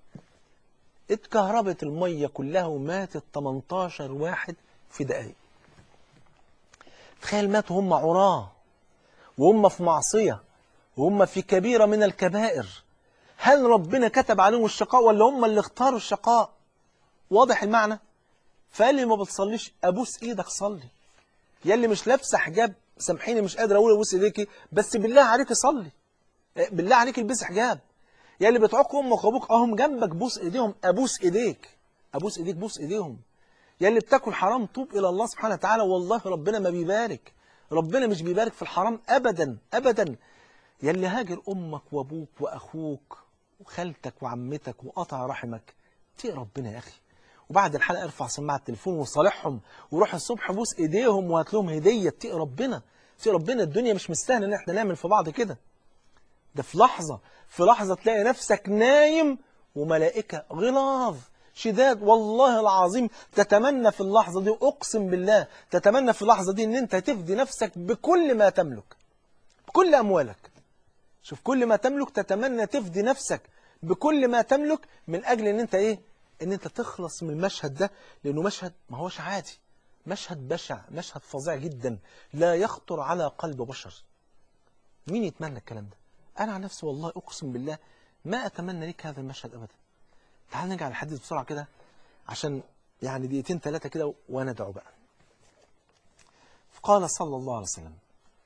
S1: اتكهربت الميه كلها وماتت 18 واحد في دقايق تخيل ماتوا هم عراه وهم في معصيه وهم في كبيره من الكبائر هل ربنا كتب عليهم الشقاء ولا هم اللي اختاروا الشقاء واضح المعنى فقال لي ما بتصليش ابوس ايدك صلي يا اللي مش لابسه حجاب سامحيني مش قادر اقول ابوس ايديكي بس بالله عليك صلي بالله عليك البس حجاب يا اللي بتعق امك وابوك اهم جنبك بوس ايديهم ابوس ايديك ابوس ايديك بوس ايديهم يا اللي بتاكل حرام توب الى الله سبحانه وتعالى والله ربنا ما بيبارك ربنا مش بيبارك في الحرام ابدا ابدا يا اللي هاجر امك وابوك واخوك وخالتك وعمتك وقطع رحمك اتقي ربنا يا اخي وبعد الحلقه ارفع سماعه التليفون وصالحهم وروح الصبح بوس ايديهم وهات لهم هديه اتقي ربنا اتقي ربنا الدنيا مش مستاهله ان احنا نعمل في بعض كده ده في لحظه في لحظه تلاقي نفسك نايم وملائكه غلاظ شداد والله العظيم تتمنى في اللحظه دي اقسم بالله تتمنى في اللحظه دي ان انت تفدي نفسك بكل ما تملك بكل اموالك شوف كل ما تملك تتمنى تفدي نفسك بكل ما تملك من اجل ان انت ايه ان انت تخلص من المشهد ده لانه مشهد ما هوش عادي مشهد بشع مشهد فظيع جدا لا يخطر على قلب بشر مين يتمنى الكلام ده انا عن نفسي والله اقسم بالله ما اتمنى لك هذا المشهد ابدا تعال نرجع للحديث بسرعه كده عشان يعني دقيقتين ثلاثه كده وندعو بقى قال صلى الله عليه وسلم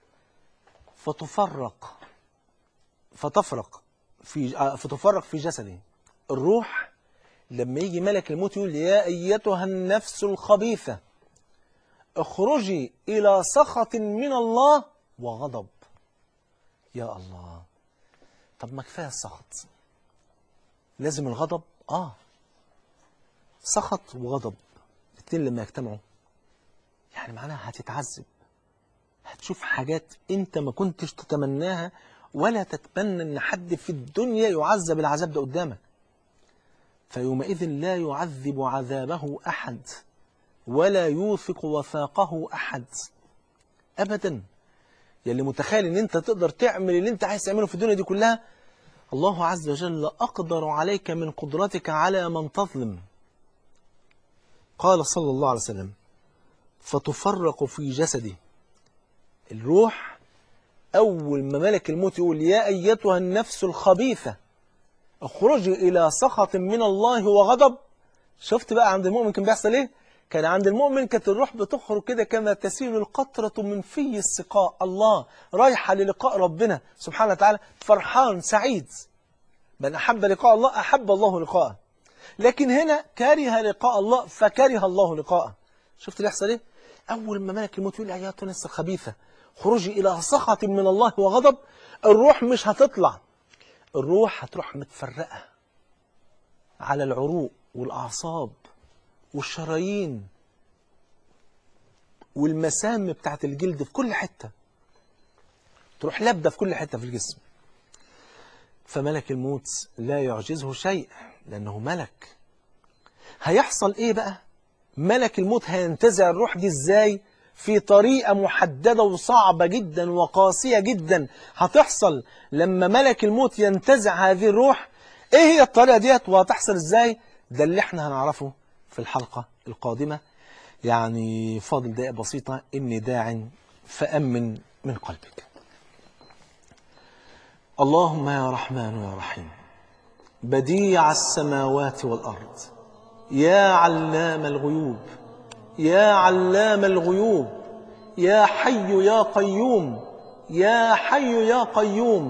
S1: فتفرق فتفرق في فتفرق في جسده الروح لما يجي ملك الموت يقول يا أيتها النفس الخبيثة اخرجي إلى سخط من الله وغضب يا الله طب ما كفاية السخط لازم الغضب آه سخط وغضب الاثنين لما يجتمعوا يعني معناها هتتعذب هتشوف حاجات انت ما كنتش تتمناها ولا تتمنى ان حد في الدنيا يعذب العذاب ده قدامك فيومئذ لا يعذب عذابه أحد ولا يوثق وثاقه أحد أبدا يلي متخيل ان انت تقدر تعمل اللي انت عايز تعمله في الدنيا دي كلها الله عز وجل أقدر عليك من قدرتك على من تظلم قال صلى الله عليه وسلم فتفرق في جسده الروح أول ما ملك الموت يقول يا أيتها النفس الخبيثة اخرجي إلى سخط من الله وغضب شفت بقى عند المؤمن كان بيحصل إيه كان عند المؤمن كانت الروح بتخرج كده كما تسيل القطرة من في السقاء الله رايحة للقاء ربنا سبحانه وتعالى فرحان سعيد من أحب لقاء الله أحب الله لقاءه لكن هنا كره لقاء الله فكره الله لقاءه شفت اللي يحصل ايه أول ما ملك الموت يقول أيها النفس الخبيثة خروجي إلى سخط من الله وغضب الروح مش هتطلع الروح هتروح متفرقة على العروق والأعصاب والشرايين والمسام بتاعت الجلد في كل حتة تروح لابدة في كل حتة في الجسم فملك الموت لا يعجزه شيء لأنه ملك هيحصل إيه بقى ملك الموت هينتزع الروح دي إزاي في طريقة محددة وصعبة جدا وقاسية جدا هتحصل لما ملك الموت ينتزع هذه الروح ايه هي الطريقة ديت وهتحصل ازاي ده اللي احنا هنعرفه في الحلقة القادمة يعني فاضل دقائق بسيطة إني داع فأمن من قلبك اللهم يا رحمن يا رحيم بديع السماوات والأرض يا علام الغيوب يا علام الغيوب يا حي يا قيوم يا حي يا قيوم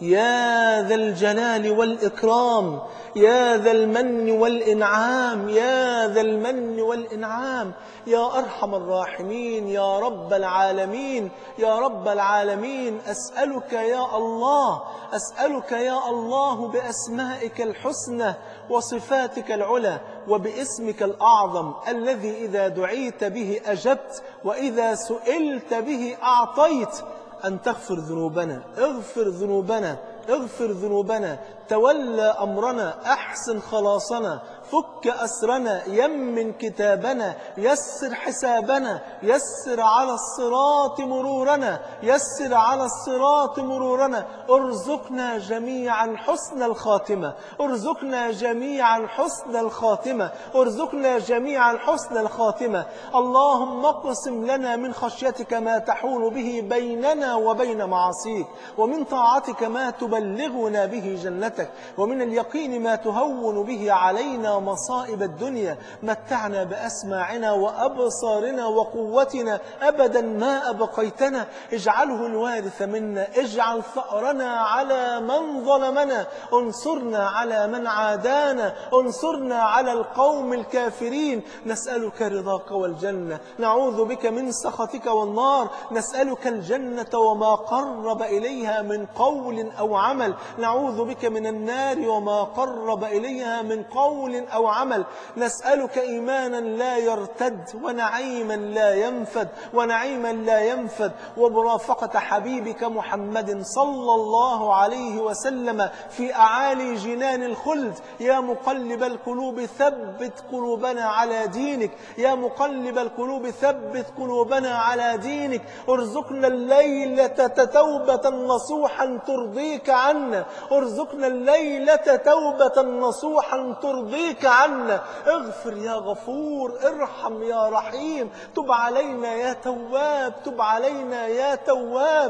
S1: يا ذا الجلال والإكرام يا ذا المن والإنعام يا ذا المن والإنعام يا أرحم الراحمين يا رب العالمين يا رب العالمين أسألك يا الله أسألك يا الله بأسمائك الحسنى وصفاتك العلى وباسمك الأعظم الذي إذا دعيت به أجبت وإذا سئلت به أعطيت أن تغفر ذنوبنا اغفر ذنوبنا اغفر ذنوبنا تولى أمرنا أحسن خلاصنا فك أسرنا يمن كتابنا يسر حسابنا يسر على الصراط مرورنا يسر على الصراط مرورنا ارزقنا جميعا حسن الخاتمة ارزقنا جميعا حسن الخاتمة ارزقنا جميعا حسن الخاتمة اللهم اقسم لنا من خشيتك ما تحول به بيننا وبين معاصيك ومن طاعتك ما تبلغنا به جنتك ومن اليقين ما تهون به علينا مصائب الدنيا متعنا بأسماعنا وأبصارنا وقوتنا أبدا ما أبقيتنا اجعله الوارث منا اجعل ثأرنا على من ظلمنا انصرنا على من عادانا انصرنا على القوم الكافرين نسألك رضاك والجنة نعوذ بك من سخطك والنار نسألك الجنة وما قرب إليها من قول أو عمل نعوذ بك من النار وما قرب إليها من قول أو عمل نسألك إيمانا لا يرتد ونعيما لا ينفد ونعيما لا ينفد ومرافقة حبيبك محمد صلى الله عليه وسلم في أعالي جنان الخلد يا مقلب القلوب ثبت قلوبنا على دينك يا مقلب القلوب ثبت قلوبنا على دينك ارزقنا الليلة توبة نصوحا ترضيك عنا ارزقنا الليلة توبة نصوحا ترضيك عنا اغفر يا غفور ارحم يا رحيم تب علينا يا تواب تب علينا يا تواب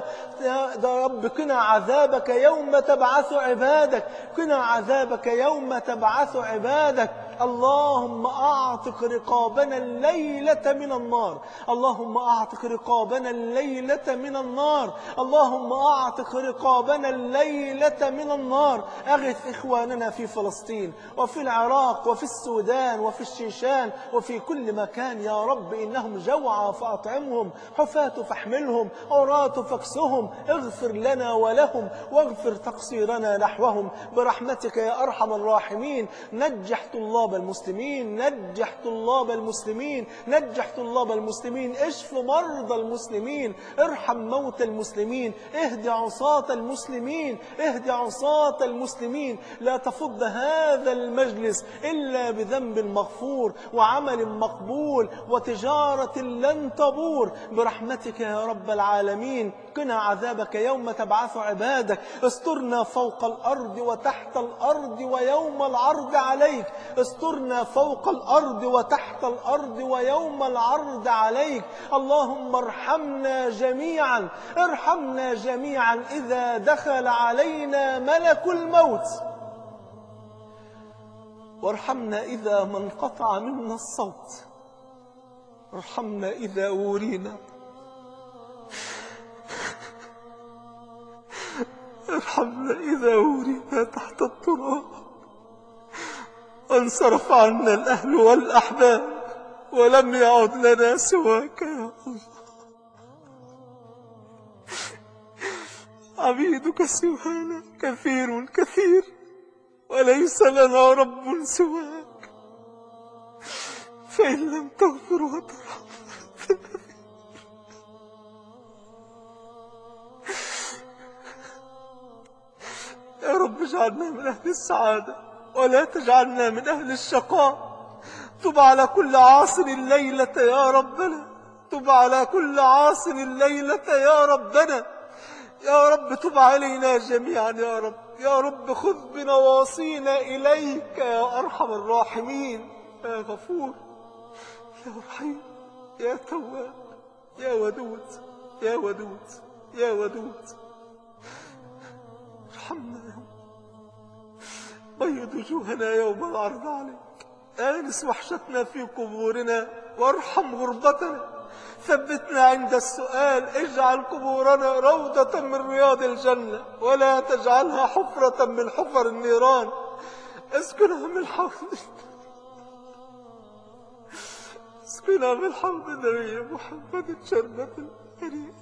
S1: يا رب قنا عذابك يوم تبعث عبادك قنا عذابك يوم تبعث عبادك اللهم أعتق رقابنا الليلة من النار اللهم أعتق رقابنا الليلة من النار اللهم أعتق رقابنا الليلة من النار أغث إخواننا في فلسطين وفي العراق وفي السودان وفي الشيشان وفي كل مكان يا رب إنهم جوعى فأطعمهم حفاة فاحملهم عراة فاكسهم اغفر لنا ولهم واغفر تقصيرنا نحوهم برحمتك يا أرحم الراحمين نجح طلاب المسلمين نجح طلاب المسلمين نجح طلاب المسلمين اشف مرضى المسلمين ارحم موتى المسلمين اهد عصاة المسلمين اهد عصاة المسلمين لا تفض هذا المجلس إلا بذنب مغفور وعمل مقبول وتجارة لن تبور برحمتك يا رب العالمين قنا عذابك يوم تبعث عبادك استرنا فوق الأرض وتحت الأرض ويوم العرض عليك استرنا فوق الأرض وتحت الأرض ويوم العرض عليك اللهم ارحمنا جميعا ارحمنا جميعا إذا دخل علينا ملك الموت وارحمنا إذا ما انقطع منا الصوت ارحمنا إذا ورينا ارحمنا إذا ورينا تحت التراب وانصرف عنا الأهل والأحباب ولم يعد لنا سواك يا الله عبيدك سوانا كثير كثير وليس لنا رب سواك فإن لم تغفر وترحم يا رب اجعلنا من أهل السعادة ولا تجعلنا من أهل الشقاء تب على كل عاصر الليلة يا ربنا تب على كل عاصر الليلة يا ربنا يا رب تب علينا جميعا يا رب يا رب خذ بنواصينا إليك يا أرحم الراحمين يا غفور يا رحيم يا تواب يا ودود يا ودود يا ودود ارحمنا يا رب بيض وجوهنا يوم العرض عليك آنس وحشتنا في قبورنا وارحم غربتنا ثبتنا عند السؤال اجعل قبورنا روضة من رياض الجنة ولا تجعلها حفرة من حفر النيران اسكنها من حوض اسكنها من حوض النبي محمد جنة الهرية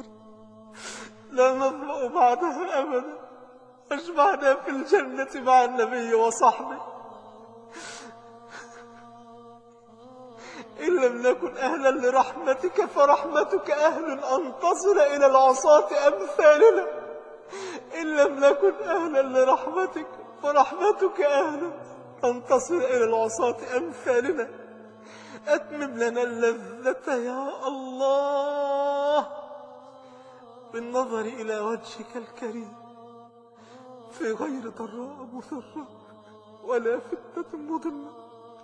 S1: لا نظمأ بعدها أبدا اجمعنا في الجنة مع النبي وصحبه إن لم نكن أهلا لرحمتك فرحمتك أهل أن تصل إلى العصاة أمثالنا إن لم نكن أهلا لرحمتك فرحمتك أهل أن تصل إلى العصاة أمثالنا أتمم لنا اللذة يا الله بالنظر إلى وجهك الكريم في غير ضراء مضرة ولا فتنة مضلة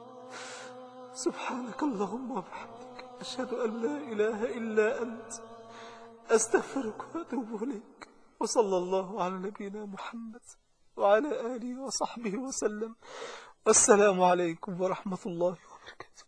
S1: سبحانك اللهم وبحمدك أشهد أن لا إله إلا أنت أستغفرك وأتوب إليك وصلى الله على نبينا محمد وعلى آله وصحبه وسلم والسلام عليكم ورحمة الله وبركاته